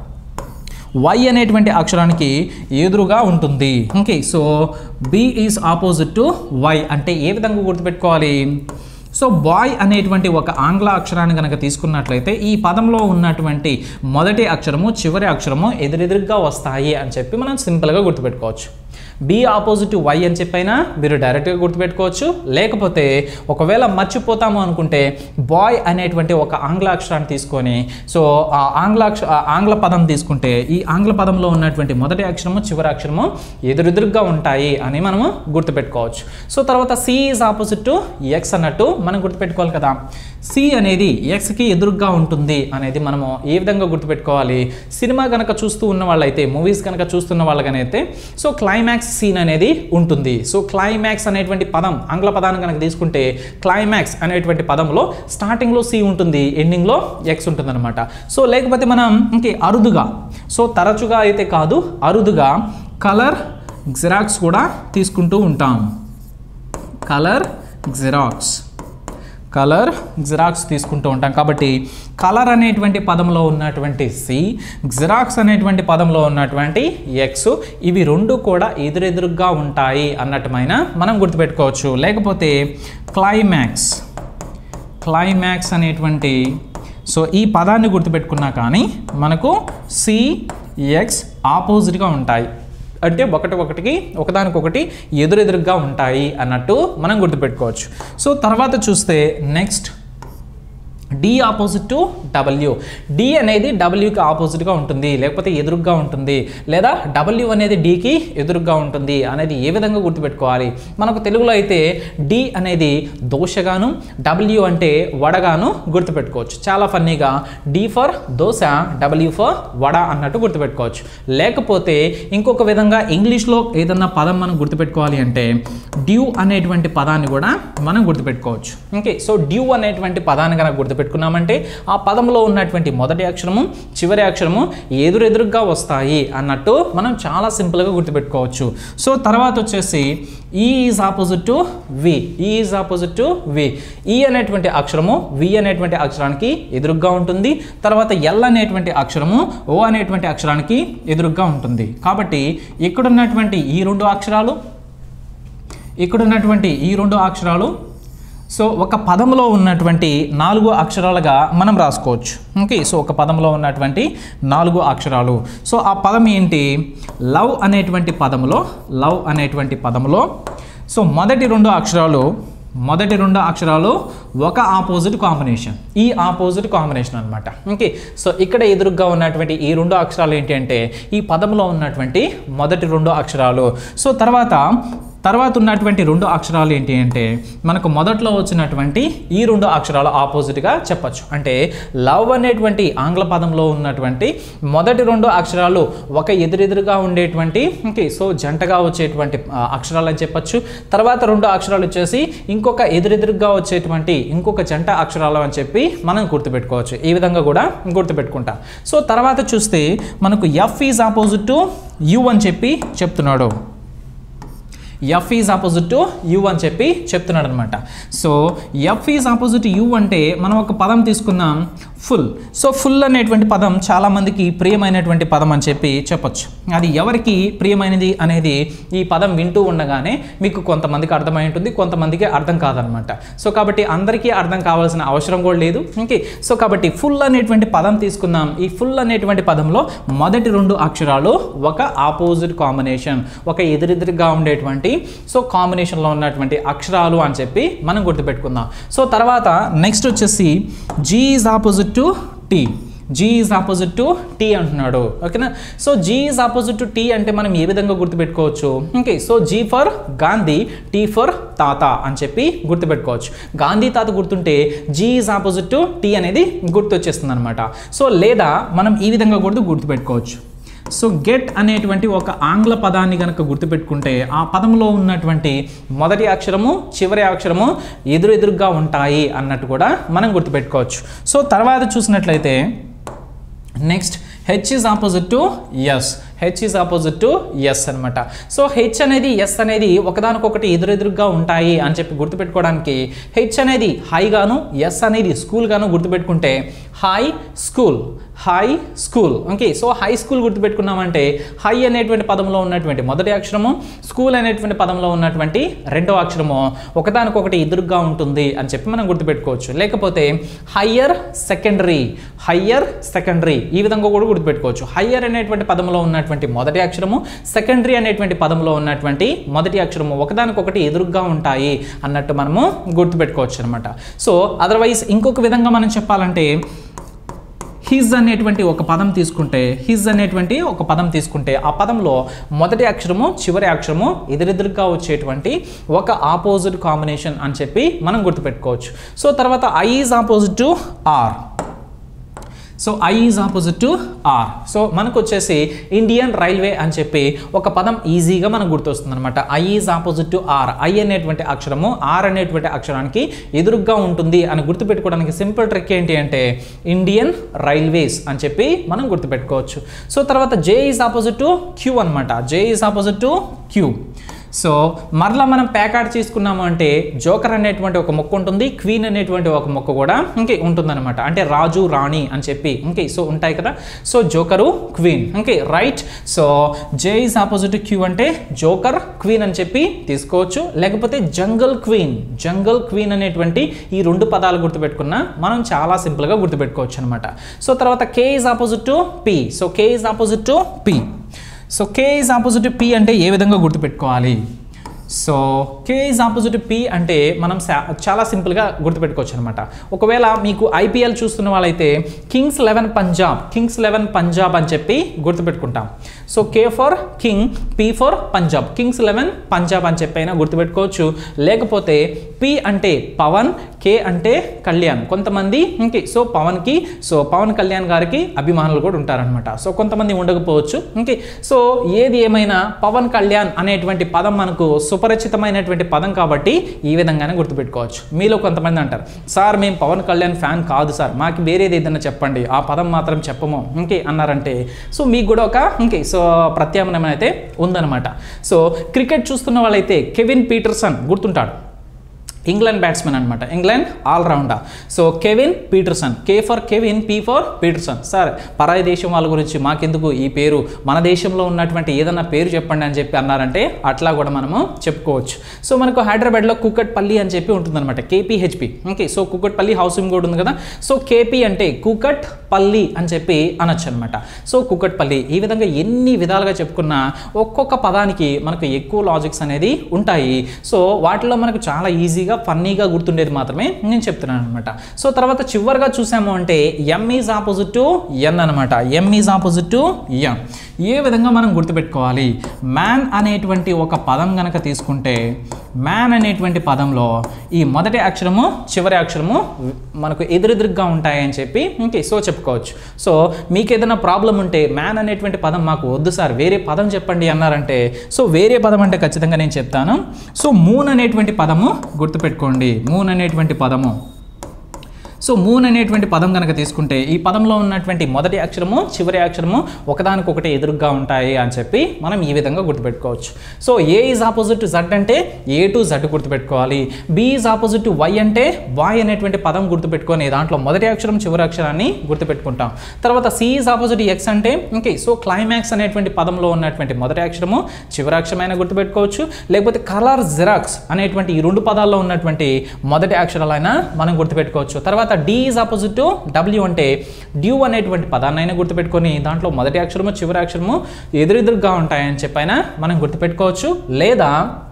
వై అనేటువంటి అక్షరానికి ఎదురుగా ఉంటుంది okay so B is opposite to Y అంటే ఏ విధంగా గుర్తుపెట్టుకోవాలి సో బాయ్ అనేటువంటి ఒక ఆంగ్ల అక్షరాన్ని కనుక తీసుకున్నట్లయితే ఈ పదంలో ఉన్నటువంటి మొదటి అక్షరము చివరి అక్షరము ఎదురెదురుగా వస్తాయి అని చెప్పి మనం సింపుల్గా గుర్తుపెట్టుకోవచ్చు బి ఆపోజిట్ వై అని చెప్పైనా మీరు డైరెక్ట్గా గుర్తుపెట్టుకోవచ్చు లేకపోతే ఒకవేళ మర్చిపోతాము అనుకుంటే బాయ్ అనేటువంటి ఒక ఆంగ్ల అక్షరాన్ని తీసుకొని సో ఆ ఆంగ్ల అక్ష ఆ ఆంగ్ల పదం తీసుకుంటే ఈ ఆంగ్ల పదంలో ఉన్నటువంటి మొదటి అక్షరము చివరి అక్షరము ఎదురెదురుగా ఉంటాయి అని మనము గుర్తుపెట్టుకోవచ్చు సో తర్వాత C is opposite to X అన్నట్టు మనం గుర్తుపెట్టుకోవాలి కదా సి అనేది ఎక్స్కి ఎదురుగా ఉంటుంది అనేది మనము ఏ విధంగా గుర్తుపెట్టుకోవాలి సినిమా కనుక చూస్తూ ఉన్న వాళ్ళైతే మూవీస్ కనుక చూస్తున్న వాళ్ళకనైతే సో క్లైమాక్స్ సీన్ అనేది ఉంటుంది సో క్లైమాక్స్ అనేటువంటి పదం ఆంగ్ల పదాన్ని కనుక తీసుకుంటే క్లైమాక్స్ అనేటువంటి పదంలో స్టార్టింగ్లో సి ఉంటుంది ఎండింగ్లో ఎక్స్ ఉంటుంది అనమాట సో లేకపోతే మనం ఇంకే అరుదుగా సో తరచుగా అయితే కాదు అరుదుగా కలర్ జిరాక్స్ కూడా తీసుకుంటూ ఉంటాం కలర్ జిరాక్స్ కలర్ జిరాక్స్ తీసుకుంటూ ఉంటాం కాబట్టి కలర్ అనేటువంటి పదంలో ఉన్నటువంటి సి జిరాక్స్ అనేటువంటి పదంలో ఉన్నటువంటి ఎక్స్ ఇవి రెండు కూడా ఎదురెదురుగా ఉంటాయి అన్నట్టుమైన మనం గుర్తుపెట్టుకోవచ్చు లేకపోతే క్లైమాక్స్ క్లైమాక్స్ అనేటువంటి సో ఈ పదాన్ని గుర్తుపెట్టుకున్నా కానీ మనకు సి ఎక్స్ ఆపోజిట్గా ఉంటాయి అంటే ఒకటి ఒకటికి ఒకదానికొకటి ఎదురెదురుగా ఉంటాయి అన్నట్టు మనం గుర్తుపెట్టుకోవచ్చు సో తర్వాత చూస్తే next D opposite to W D అనేది డబ్ల్యూకి ఆపోజిట్గా ఉంటుంది లేకపోతే ఎదురుగ్గా ఉంటుంది లేదా డబ్ల్యూ అనేది డికి ఎదురుగ్గా ఉంటుంది అనేది ఏ విధంగా గుర్తుపెట్టుకోవాలి మనకు తెలుగులో అయితే డి అనేది దోశగాను డబ్ల్యూ అంటే వడగాను గుర్తుపెట్టుకోవచ్చు చాలా ఫన్నీగా D for dosa W for vada అన్నట్టు గుర్తుపెట్టుకోవచ్చు లేకపోతే ఇంకొక విధంగా ఇంగ్లీష్లో ఏదన్నా పదం మనం గుర్తుపెట్టుకోవాలి అంటే డ్యూ అనేటువంటి పదాన్ని కూడా మనం గుర్తుపెట్టుకోవచ్చు ఓకే సో డ్యూ అనేటువంటి పదాన్ని కనుక గుర్తుపెట్టుకున్నామంటే ఆ పదంలో ఉన్నటువంటి మొదటి అక్షరము చివరి అక్షరము ఎదురెదురుగా వస్తాయి అన్నట్టు మనం చాలా సింపుల్గా గుర్తుపెట్టుకోవచ్చు సో తర్వాత వచ్చేసి ఈ ఈజ్ ఆపోజిట్ టు వి ఈ ఈజ్ ఆపోజిట్ టు వి ఈ అనేటువంటి అక్షరము వి అనేటువంటి అక్షరానికి ఎదురుగ్గా ఉంటుంది తర్వాత ఎల్ అనేటువంటి అక్షరము ఓ అనేటువంటి అక్షరానికి ఎదురుగ్గా ఉంటుంది కాబట్టి ఇక్కడ ఉన్నటువంటి ఈ రెండు అక్షరాలు ఇక్కడ ఉన్నటువంటి ఈ రెండు అక్షరాలు సో ఒక పదంలో ఉన్నటువంటి నాలుగు అక్షరాలుగా మనం రాసుకోవచ్చు ఓకే సో ఒక పదంలో ఉన్నటువంటి నాలుగు అక్షరాలు సో ఆ పదం ఏంటి లవ్ అనేటువంటి పదములో లవ్ అనేటువంటి పదములో సో మొదటి రెండు అక్షరాలు మొదటి రెండు అక్షరాలు ఒక ఆపోజిట్ కాంబినేషన్ ఈ ఆపోజిట్ కాంబినేషన్ అనమాట ఓకే సో ఇక్కడ ఎదురుగా ఉన్నటువంటి ఈ రెండు అక్షరాలు ఏంటి అంటే ఈ పదంలో ఉన్నటువంటి మొదటి రెండు అక్షరాలు సో తర్వాత తర్వాత ఉన్నటువంటి రెండు అక్షరాలు ఏంటి అంటే మనకు మొదట్లో వచ్చినటువంటి ఈ రెండు అక్షరాలు ఆపోజిట్గా చెప్పచ్చు అంటే లవ్ అనేటువంటి ఆంగ్ల పదంలో ఉన్నటువంటి మొదటి రెండు అక్షరాలు ఒక ఎదురెదురుగా ఉండేటువంటి ఓకే సో జంటగా వచ్చేటువంటి ఆ, అక్షరాలు అని చెప్పచ్చు తర్వాత రెండు అక్షరాలు వచ్చేసి ఇంకొక ఎదురెదురుగా వచ్చేటువంటి ఇంకొక జంట అక్షరాలు అని చెప్పి మనం గుర్తుపెట్టుకోవచ్చు ఈ విధంగా కూడా గుర్తుపెట్టుకుంటాం సో తర్వాత చూస్తే మనకు F is opposite to U అని చెప్పి చెప్తున్నాడు F is opposite to U అని చెప్పి చెప్తున్నాడు అనమాట so F is opposite U అంటే మనం ఒక పదం తీసుకుందాం ఫుల్ సో ఫుల్ అనేటువంటి పదం చాలామందికి ప్రియమైనటువంటి పదం అని చెప్పి చెప్పొచ్చు అది ఎవరికి ప్రియమైనది అనేది ఈ పదం వింటూ ఉండగానే మీకు కొంతమందికి అర్థమై ఉంటుంది కొంతమందికి అర్థం కాదనమాట సో కాబట్టి అందరికీ అర్థం కావాల్సిన అవసరం కూడా లేదు ఓకే సో కాబట్టి ఫుల్ అనేటువంటి పదం తీసుకుందాం ఈ ఫుల్ అనేటువంటి పదంలో మొదటి రెండు అక్షరాలు ఒక ఆపోజిట్ కాంబినేషన్ ఒక ఎదురెదురుగా ఉండేటువంటి సో కాంబినేషన్లో ఉన్నటువంటి అక్షరాలు అని చెప్పి మనం గుర్తుపెట్టుకుందాం సో తర్వాత నెక్స్ట్ వచ్చేసి G is opposite to T G is opposite to T అంటున్నాడు ఓకేనా so G is opposite to T అంటే మనం ఏ విధంగా గుర్తుపెట్టుకోవచ్చు okay so G for Gandhi T for thatha అని చెప్పి గుర్తుపెట్టుకోవచ్చు గాంధీ తాత గుర్తుంటే G is opposite to T అనేది గుర్తొచ్చేస్తుంది అనమాట సో లేదా మనం ఈ విధంగా కూడా గుర్తుపెట్టుకోవచ్చు సో గెట్ అనేటువంటి ఒక ఆంగ్ల పదాన్ని కనుక గుర్తుపెట్టుకుంటే ఆ పదంలో ఉన్నటువంటి మొదటి అక్షరము చివరి అక్షరము ఎదురెదురుగా ఉంటాయి అన్నట్టు కూడా మనం గుర్తుపెట్టుకోవచ్చు సో తర్వాత చూసినట్లయితే next H is opposite to S H is opposite to S అనమాట సో హెచ్ అనేది ఎస్ అనేది ఒకదానికొకటి ఎదురెదురుగా ఉంటాయి అని చెప్పి గుర్తుపెట్టుకోవడానికి హెచ్ అనేది హై గాను ఎస్ అనేది స్కూల్ గాను గుర్తుపెట్టుకుంటే high school high school okay so high school గుర్తుపెట్టుకున్నామంటే హై అనేటువంటి పదంలో ఉన్నటువంటి మొదటి అక్షరము స్కూల్ అనేటువంటి పదంలో ఉన్నటువంటి రెండో అక్షరము ఒకదానికొకటి ఎదురుగా ఉంటుంది అని చెప్పి మనం గుర్తుపెట్టుకోవచ్చు లేకపోతే హయ్యర్ సెకండరీ హయ్యర్ సెకండరీ ఈ విధంగా కూడా గుర్తుపెట్టుకోవచ్చు హయ్యర్ అనేటువంటి పదంలో ఉన్నటువంటి మొదటి అక్షరము సెకండరీ అనేటువంటి పదంలో ఉన్నటువంటి మొదటి అక్షరము ఒకదానికొకటి ఎదురుగా ఉంటాయి అన్నట్టు మనము గుర్తుపెట్టుకోవచ్చు అనమాట సో అదర్వైజ్ ఇంకొక విధంగా మనం చెప్పాలంటే హిజ్ అనేటువంటి ఒక పదం తీసుకుంటే హిజ్ అనేటువంటి ఒక పదం తీసుకుంటే ఆ పదంలో మొదటి అక్షరము చివరి అక్షరము ఎదురెదురుగా వచ్చేటువంటి ఒక ఆపోజిట్ కాంబినేషన్ అని చెప్పి మనం గుర్తుపెట్టుకోవచ్చు సో తర్వాత I is opposite to R so I is opposite to R so మనకు వచ్చేసి ఇండియన్ రైల్వే అని చెప్పి ఒక పదం ఈజీగా మనకు గుర్తొస్తుంది అనమాట I is opposite to R I అనేటువంటి అక్షరము ఆర్ అనేటువంటి అక్షరానికి ఎదురుగ్గా ఉంటుంది అని గుర్తుపెట్టుకోవడానికి సింపుల్ ట్రిక్ ఏంటి అంటే ఇండియన్ రైల్వేస్ అని చెప్పి మనం గుర్తుపెట్టుకోవచ్చు సో తర్వాత J is opposite to Q అనమాట J is opposite to Q so మరలా మనం ప్యాకాట్ తీసుకున్నాము అంటే జోకర్ అనేటువంటి ఒక మొక్క ఉంటుంది క్వీన్ అనేటువంటి ఒక మొక్క కూడా ఇంకే ఉంటుందన్నమాట అంటే రాజు రాణి అని చెప్పి ఇంకే సో ఉంటాయి కదా so joker queen okay right so J is opposite Q అంటే జోకర్ క్వీన్ అని చెప్పి తీసుకోవచ్చు లేకపోతే జంగల్ క్వీన్ జంగల్ క్వీన్ అనేటువంటి ఈ రెండు పదాలు గుర్తుపెట్టుకున్నా మనం చాలా సింపుల్గా గుర్తుపెట్టుకోవచ్చు అనమాట సో తర్వాత K is opposite to P so K is opposite to P so K is opposite P అంటే ఏ విధంగా గుర్తుపెట్టుకోవాలి so K is opposite P అంటే మనం సా- చాలా సింపుల్గా గుర్తుపెట్టుకోవచ్చు అనమాట ఒకవేళ మీకు ఐపీఎల్ చూస్తున్న వాళ్ళైతే kings eleven Punjab kings eleven Punjab అని చెప్పి గుర్తుపెట్టుకుంటాం so K for king P for Punjab kings eleven Punjab అని చెప్పి అయినా గుర్తుపెట్టుకోవచ్చు లేకపోతే పి అంటే పవన్ కే అంటే కళ్యాణ్ కొంతమంది ఇంకే సో పవన్కి సో పవన్ కళ్యాణ్ గారికి అభిమానులు కూడా ఉంటారనమాట సో కొంతమంది ఉండకపోవచ్చు ఇంకే సో ఏది ఏమైనా పవన్ కళ్యాణ్ అనేటువంటి పదం మనకు సుపరిచితమైనటువంటి పదం కాబట్టి ఈ విధంగానే గుర్తుపెట్టుకోవచ్చు మీలో కొంతమంది అంటారు సార్ మేము పవన్ కళ్యాణ్ ఫ్యాన్ కాదు సార్ మాకు వేరేది ఏదైనా చెప్పండి ఆ పదం మాత్రం చెప్పము ఇంకే అన్నారంటే సో మీకు కూడా ఒక ఇంకే సో ప్రత్యామ్నాయం అయితే ఉందన్నమాట సో క్రికెట్ చూస్తున్న వాళ్ళైతే కెవిన్ పీటర్సన్ గుర్తుంటాడు ఇంగ్లాండ్ బ్యాట్స్మెన్ అనమాట England allrounder so Kevin Pietersen K for Kevin P for Pietersen sir పరాయి దేశం వాళ్ళ గురించి మాకెందుకు ఈ పేరు మన దేశంలో ఉన్నటువంటి ఏదన్నా పేరు చెప్పండి అని చెప్పి అన్నారంటే అట్లా కూడా మనము చెప్పుకోవచ్చు సో మనకు హైదరాబాద్లో కుకట్పల్లి అని చెప్పి ఉంటుందన్నమాట KPHP okay so Kukatpally housing కూడా ఉంది కదా సో కేపీ అంటే కుకట్ పల్లి అని చెప్పి అనొచ్చు అనమాట సో కుకట్పల్లి ఈ విధంగా ఎన్ని విధాలుగా చెప్పుకున్నా ఒక్కొక్క పదానికి మనకు ఎక్కువ లాజిక్స్ అనేది ఉంటాయి సో వాటిలో మనకు చాలా ఈజీగా ఫన్నీగా గుర్తుండేది మాత్రమే నేను చెప్తున్నాను అనమాట సో తర్వాత చివరిగా చూసాము అంటే M is opposite to N అనమాట M is opposite to N ఏ విధంగా మనం గుర్తుపెట్టుకోవాలి మ్యాన్ అనేటువంటి ఒక పదం గనక తీసుకుంటే మ్యాన్ అనేటువంటి పదంలో ఈ మొదటి అక్షరము చివరి అక్షరము మనకు ఎదురెదురుగా ఉంటాయని చెప్పి ఓకే సో చెప్పుకోవచ్చు సో మీకు ఏదైనా ప్రాబ్లం ఉంటే మ్యాన్ అనేటువంటి పదం మాకు వద్దు సార్ వేరే పదం చెప్పండి అన్నారంటే సో వేరే పదం అంటే ఖచ్చితంగా నేను చెప్తాను సో మూన్ అనేటువంటి పదము గుర్తుపెట్టుకోండి మూన్ అనేటువంటి పదము సో మూన్ అనేటువంటి పదం కనుక తీసుకుంటే ఈ పదంలో ఉన్నటువంటి మొదటి అక్షరము చివరి అక్షరము ఒకదానికొకటి ఎదురుగా ఉంటాయి అని చెప్పి మనం ఈ విధంగా గుర్తుపెట్టుకోవచ్చు so A is opposite to Z అంటే ఏ టు జడ్ గుర్తుపెట్టుకోవాలి B is opposite to Y అంటే వై అనేటువంటి పదం గుర్తుపెట్టుకొని దాంట్లో మొదటి అక్షరం చివరి అక్షరాన్ని గుర్తుపెట్టుకుంటాం తర్వాత సి ఈజ్ ఆపోజిట్ ఎక్స్ అంటే ఓకే సో క్లైమాక్స్ అనేటువంటి పదంలో ఉన్నటువంటి మొదటి అక్షరము చివరి అక్షరమైన గుర్తుపెట్టుకోవచ్చు లేకపోతే కలర్ జిరాక్స్ అనేటువంటి ఈ రెండు పదాల్లో ఉన్నటువంటి మొదటి అక్షరాలైనా మనం గుర్తుపెట్టుకోవచ్చు తర్వాత D is opposite to W అంటే డ్యూ అనేటువంటి పదాన్నైనా గుర్తుపెట్టుకొని దాంట్లో మొదటి అక్షరము చివరి అక్షరము ఎదురెదురుగా ఉంటాయని చెప్పైనా మనం గుర్తుపెట్టుకోవచ్చు లేదా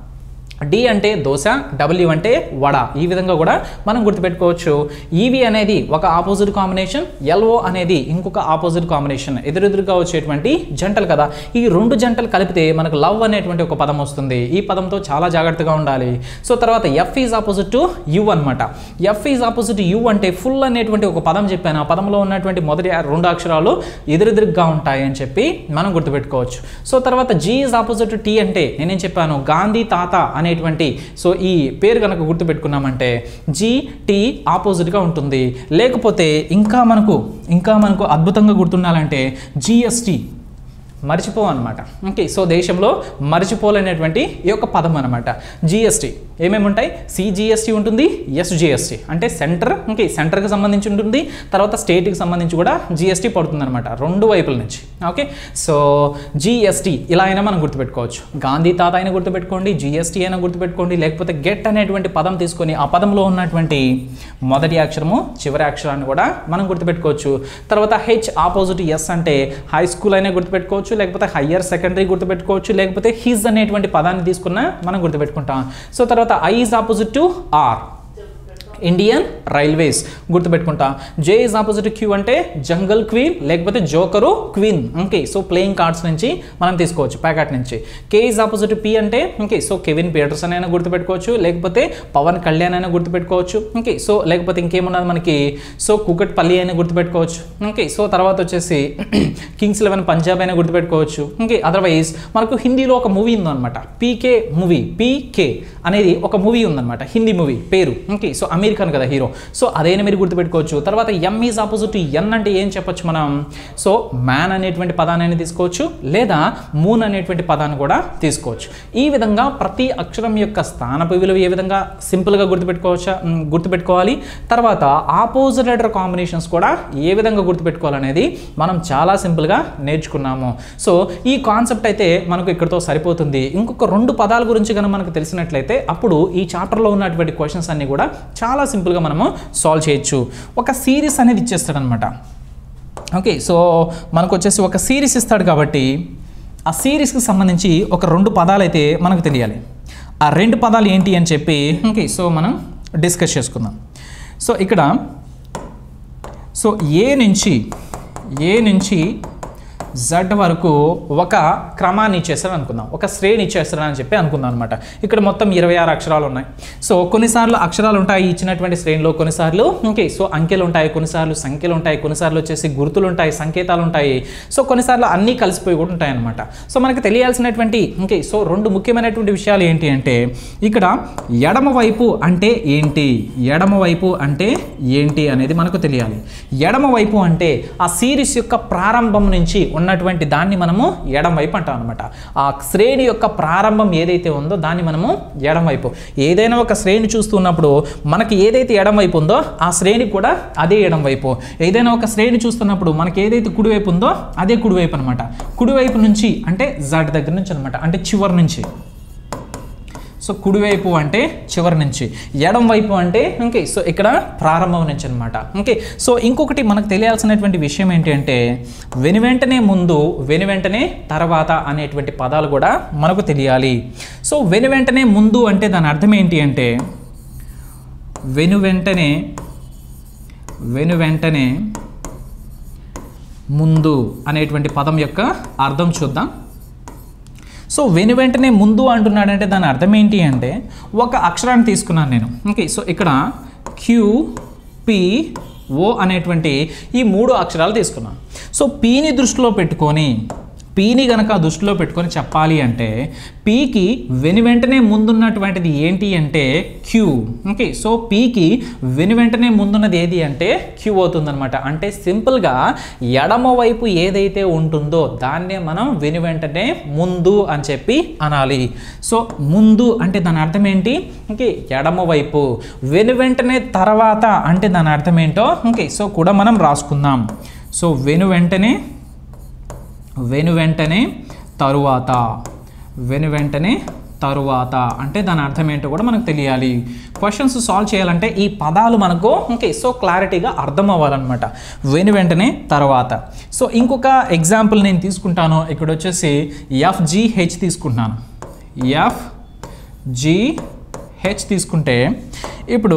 డి అంటే దోశ డబ్ల్యూ అంటే వడ ఈ విధంగా కూడా మనం గుర్తుపెట్టుకోవచ్చు ఈవి అనేది ఒక ఆపోజిట్ కాంబినేషన్ ఎల్ఓ అనేది ఇంకొక ఆపోజిట్ కాంబినేషన్ ఎదురెదురుగా వచ్చేటువంటి జంటలు కదా ఈ రెండు జంటలు కలిపితే మనకు లవ్ అనేటువంటి ఒక పదం వస్తుంది ఈ పదంతో చాలా జాగ్రత్తగా ఉండాలి సో తర్వాత F is opposite to U అనమాట ఎఫ్ ఈజ్ ఆపోజిట్ యు అంటే ఫుల్ అనేటువంటి ఒక పదం చెప్పాను ఆ పదంలో ఉన్నటువంటి మొదటి రెండు అక్షరాలు ఎదురెదురుగా ఉంటాయి అని చెప్పి మనం గుర్తుపెట్టుకోవచ్చు సో తర్వాత జీ ఈజ్ ఆపోజిట్ టీ అంటే నేనేం చెప్పాను గాంధీ తాత అనేటువంటి సో ఈ పేరు కనుక గుర్తుపెట్టుకున్నామంటే జీ టీ ఆపోజిట్గా ఉంటుంది లేకపోతే ఇంకా మనకు ఇంకా మనకు అద్భుతంగా గుర్తుండాలంటే జిఎస్టీ మర్చిపో అనమాట ఓకే సో దేశంలో మర్చిపోలేనటువంటి ఈ యొక్క పదం అనమాట జిఎస్టీ ఏమేమి ఉంటాయి సిజిఎస్టీ ఉంటుంది ఎస్జిఎస్టీ అంటే సెంటర్ ఓకే సెంటర్కి సంబంధించి ఉంటుంది తర్వాత స్టేట్కి సంబంధించి కూడా జిఎస్టీ పడుతుంది అనమాట రెండు వైపుల నుంచి ఓకే సో జిఎస్టీ ఇలా అయినా మనం గుర్తుపెట్టుకోవచ్చు గాంధీ తాత అయినా గుర్తుపెట్టుకోండి జిఎస్టీ అయినా గుర్తుపెట్టుకోండి లేకపోతే గెట్ అనేటువంటి పదం తీసుకొని ఆ పదంలో ఉన్నటువంటి మొదటి అక్షరము చివరి అక్షరాన్ని కూడా మనం గుర్తుపెట్టుకోవచ్చు తర్వాత హెచ్ ఆపోజిట్ ఎస్ అంటే హై స్కూల్ అయినా గుర్తుపెట్టుకోవచ్చు లేకపోతే హయ్యర్ సెకండరీ గుర్తుపెట్టుకోవచ్చు లేకపోతే హిజ్ అనేటువంటి పదాన్ని తీసుకున్నా మనం గుర్తుపెట్టుకుంటాం సో తర్వాత I is opposite to R Indian railways గుర్తుపెట్టుకుంటా జే ఇస్ ఆపోజిట్ క్యూ అంటే జంగల్ క్వీన్ లేకపోతే joker queen okay so playing cards నుంచి మనం తీసుకోవచ్చు ప్యాకెట్ నుంచి కే ఇస్ ఆపోజిట్ పి అంటే ఓకే సో కెవిన్ పీటర్సన్ అయినా గుర్తుపెట్టుకోవచ్చు లేకపోతే పవన్ కళ్యాణ్ అయినా గుర్తుపెట్టుకోవచ్చు ఓకే సో లేకపోతే ఇంకేమున్నది మనకి సో కుకట్పల్లి అయినా గుర్తుపెట్టుకోవచ్చు ఓకే సో తర్వాత వచ్చేసి కింగ్స్ లెవెన్ పంజాబ్ అయినా గుర్తుపెట్టుకోవచ్చు ఓకే అదర్వైజ్ మనకు హిందీలో ఒక మూవీ ఉందన్నమాట పీకే మూవీ పీకే అనేది ఒక మూవీ ఉందన్నమాట హిందీ మూవీ పేరు ఓకే సో అమెరికన్ కదా హీరో సో అదైనా మీరు గుర్తుపెట్టుకోవచ్చు తర్వాత ఎం ఈజ్ ఆపోజిట్ ఎన్ అంటే ఏం చెప్పొచ్చు మనం సో మ్యాన్ అనేటువంటి పదాన్ని తీసుకోవచ్చు లేదా మూన్ అనేటువంటి పదాన్ని కూడా తీసుకోవచ్చు ఈ విధంగా ప్రతి అక్షరం యొక్క స్థానపు విలువ ఏ విధంగా సింపుల్గా గుర్తుపెట్టుకోవచ్చా మ్, గుర్తుపెట్టుకోవాలి తర్వాత ఆపోజిట్ లెటర్ కాంబినేషన్స్ కూడా ఏ విధంగా గుర్తుపెట్టుకోవాలనేది మనం చాలా సింపుల్గా నేర్చుకున్నాము సో ఈ కాన్సెప్ట్ అయితే మనకు ఇక్కడితో సరిపోతుంది ఇంకొక రెండు పదాల గురించి కనుక మనకు తెలిసినట్లయితే అప్పుడు ఈ చాప్టర్లో ఉన్నటువంటి క్వశ్చన్స్ అన్నీ కూడా చాలా సింపుల్గా మనము సాల్వ్ చేయొచ్చు ఒక సిరీస్ అనేది ఇచ్చేస్తాడనమాట ఓకే సో మనకు వచ్చేసి ఒక సిరీస్ ఇస్తాడు కాబట్టి ఆ సిరీస్కి సంబంధించి ఒక రెండు పదాలు అయితే మనకు తెలియాలి ఆ రెండు పదాలు ఏంటి అని చెప్పి ఓకే సో మనం డిస్కస్ చేసుకుందాం సో ఇక్కడ సో ఏ నుంచి ఏ నుంచి జడ్ వరకు ఒక క్రమాన్ని ఇచ్చేస్తాడు అనుకుందాం ఒక శ్రేణి ఇచ్చేస్తాడు అని చెప్పి అనుకుందాం అనమాట ఇక్కడ మొత్తం ఇరవై ఆరు అక్షరాలు ఉన్నాయి సో కొన్నిసార్లు అక్షరాలు ఉంటాయి ఇచ్చినటువంటి శ్రేణిలో కొన్నిసార్లు ఓకే సో అంకెలు ఉంటాయి కొన్నిసార్లు సంఖ్యలు ఉంటాయి కొన్నిసార్లు వచ్చేసి గుర్తులు ఉంటాయి సంకేతాలు ఉంటాయి సో కొన్నిసార్లు అన్నీ కలిసిపోయి కూడా ఉంటాయి అనమాట సో మనకు తెలియాల్సినటువంటి ఓకే సో రెండు ముఖ్యమైనటువంటి విషయాలు ఏంటి అంటే ఇక్కడ ఎడమ వైపు అంటే ఏంటి ఎడమ వైపు అంటే ఏంటి అనేది మనకు తెలియాలి ఎడమ వైపు అంటే ఆ సిరీస్ యొక్క ప్రారంభం నుంచి ఉన్నటువంటి దాన్ని మనము ఎడమ వైపు అంటాం అనమాట ఆ శ్రేణి యొక్క ప్రారంభం ఏదైతే ఉందో దాన్ని మనము ఎడమ వైపు ఏదైనా ఒక శ్రేణి చూస్తున్నప్పుడు మనకి ఏదైతే ఎడమ వైపు ఉందో ఆ శ్రేణి కూడా అదే ఎడమ వైపు ఏదైనా ఒక శ్రేణి చూస్తున్నప్పుడు మనకి ఏదైతే కుడివైపు ఉందో అదే కుడివైపు అనమాట కుడివైపు నుంచి అంటే జడ్ దగ్గర నుంచి అనమాట అంటే చివరి నుంచి సో కుడివైపు అంటే చివరి నుంచి ఎడం వైపు అంటే ఓకే సో ఇక్కడ ప్రారంభం నుంచి అనమాట ఓకే సో ఇంకొకటి మనకు తెలియాల్సినటువంటి విషయం ఏంటి అంటే వెను వెంటనే ముందు వెను వెంటనే తర్వాత అనేటువంటి పదాలు కూడా మనకు తెలియాలి సో వెను వెంటనే ముందు అంటే దాని అర్థం ఏంటి అంటే వెను వెంటనే వెను వెంటనే ముందు అనేటువంటి పదం యొక్క అర్థం చూద్దాం సో వెను వెంటనే ముందు అంటున్నాడంటే దాని అర్థం ఏంటి అంటే ఒక అక్షరాన్ని తీసుకున్నాను నేను ఓకే సో ఇక్కడ క్యూ పి ఓ అనేటువంటి ఈ మూడు అక్షరాలు తీసుకున్నాను సో పీని దృష్టిలో పెట్టుకొని పీని గనక దృష్టిలో పెట్టుకొని చెప్పాలి అంటే పీకి వెను వెంటనే ముందున్నటువంటిది ఏంటి అంటే క్యూ ఓకే సో పీకి వెను వెంటనే ముందున్నది ఏది అంటే క్యూ అవుతుందన్నమాట అంటే సింపుల్గా ఎడమ వైపు ఏదైతే ఉంటుందో దాన్నే మనం వెను వెంటనే ముందు అని చెప్పి అనాలి సో ముందు అంటే దాని అర్థం ఏంటి ఓకే ఎడమ వైపు వెను వెంటనే తర్వాత అంటే దాని అర్థం ఏంటో ఓకే సో కూడా మనం రాసుకుందాం సో వెను వెంటనే వెను వెంటనే తరువాత వెను వెంటనే తరువాత అంటే దాని అర్థం ఏంటో కూడా మనకు తెలియాలి క్వశ్చన్స్ సాల్వ్ చేయాలంటే ఈ పదాలు మనకు ఓకే సో క్లారిటీగా అర్థం అవ్వాలన్నమాట వెను వెంటనే తర్వాత సో ఇంకొక ఎగ్జాంపుల్ నేను తీసుకుంటాను ఇక్కడ వచ్చేసి ఎఫ్జిహెచ్ తీసుకుంటున్నాను ఎఫ్ జి హెచ్ తీసుకుంటే ఇప్పుడు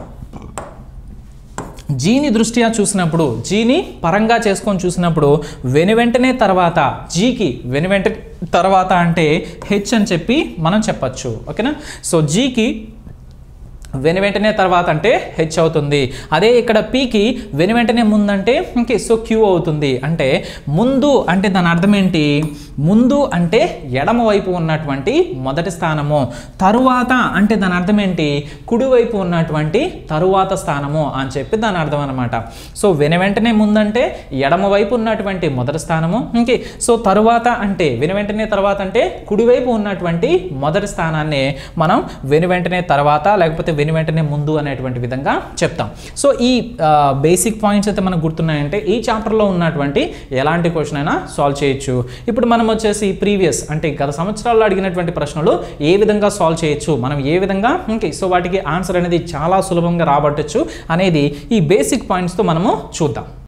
జీని దృష్ట్యా చూసినప్పుడు జీని పరంగా చేసుకొని చూసినప్పుడు వెను వెంటనే తర్వాత జీకి వెను వెంటనే తర్వాత అంటే హెచ్ అని చెప్పి మనం చెప్పచ్చు ఓకేనా సో జీకి వెను వెంటనే తర్వాత అంటే హెచ్ అవుతుంది అదే ఇక్కడ పీకి వెను వెంటనే ముందంటే ఓకే సో క్యూ అవుతుంది అంటే ముందు అంటే దాని అర్థం ఏంటి ముందు అంటే ఎడమ వైపు ఉన్నటువంటి మొదటి స్థానము తరువాత అంటే దాని అర్థం ఏంటి కుడివైపు ఉన్నటువంటి తరువాత స్థానము అని చెప్పి దాని అర్థం అనమాట సో వెను వెంటనే ముందంటే ఎడమ వైపు ఉన్నటువంటి మొదటి స్థానము ఓకే సో తరువాత అంటే వెను వెంటనే తర్వాత అంటే కుడివైపు ఉన్నటువంటి మొదటి స్థానాన్ని మనం వెను వెంటనే తర్వాత లేకపోతే వెను వెంటనే ముందు అనేటువంటి విధంగా చెప్తాం సో ఈ బేసిక్ పాయింట్స్ అయితే మనకు గుర్తున్నాయంటే ఈ చాప్టర్లో ఉన్నటువంటి ఎలాంటి క్వశ్చన్ అయినా సాల్వ్ చేయొచ్చు ఇప్పుడు మనం వచ్చేసి ప్రీవియస్ అంటే గత సంవత్సరాల్లో అడిగినటువంటి ప్రశ్నలు ఏ విధంగా సాల్వ్ చేయొచ్చు మనం ఏ విధంగా ఓకే సో వాటికి ఆన్సర్ అనేది చాలా సులభంగా రాబట్టచ్చు అనేది ఈ బేసిక్ పాయింట్స్తో మనము చూద్దాం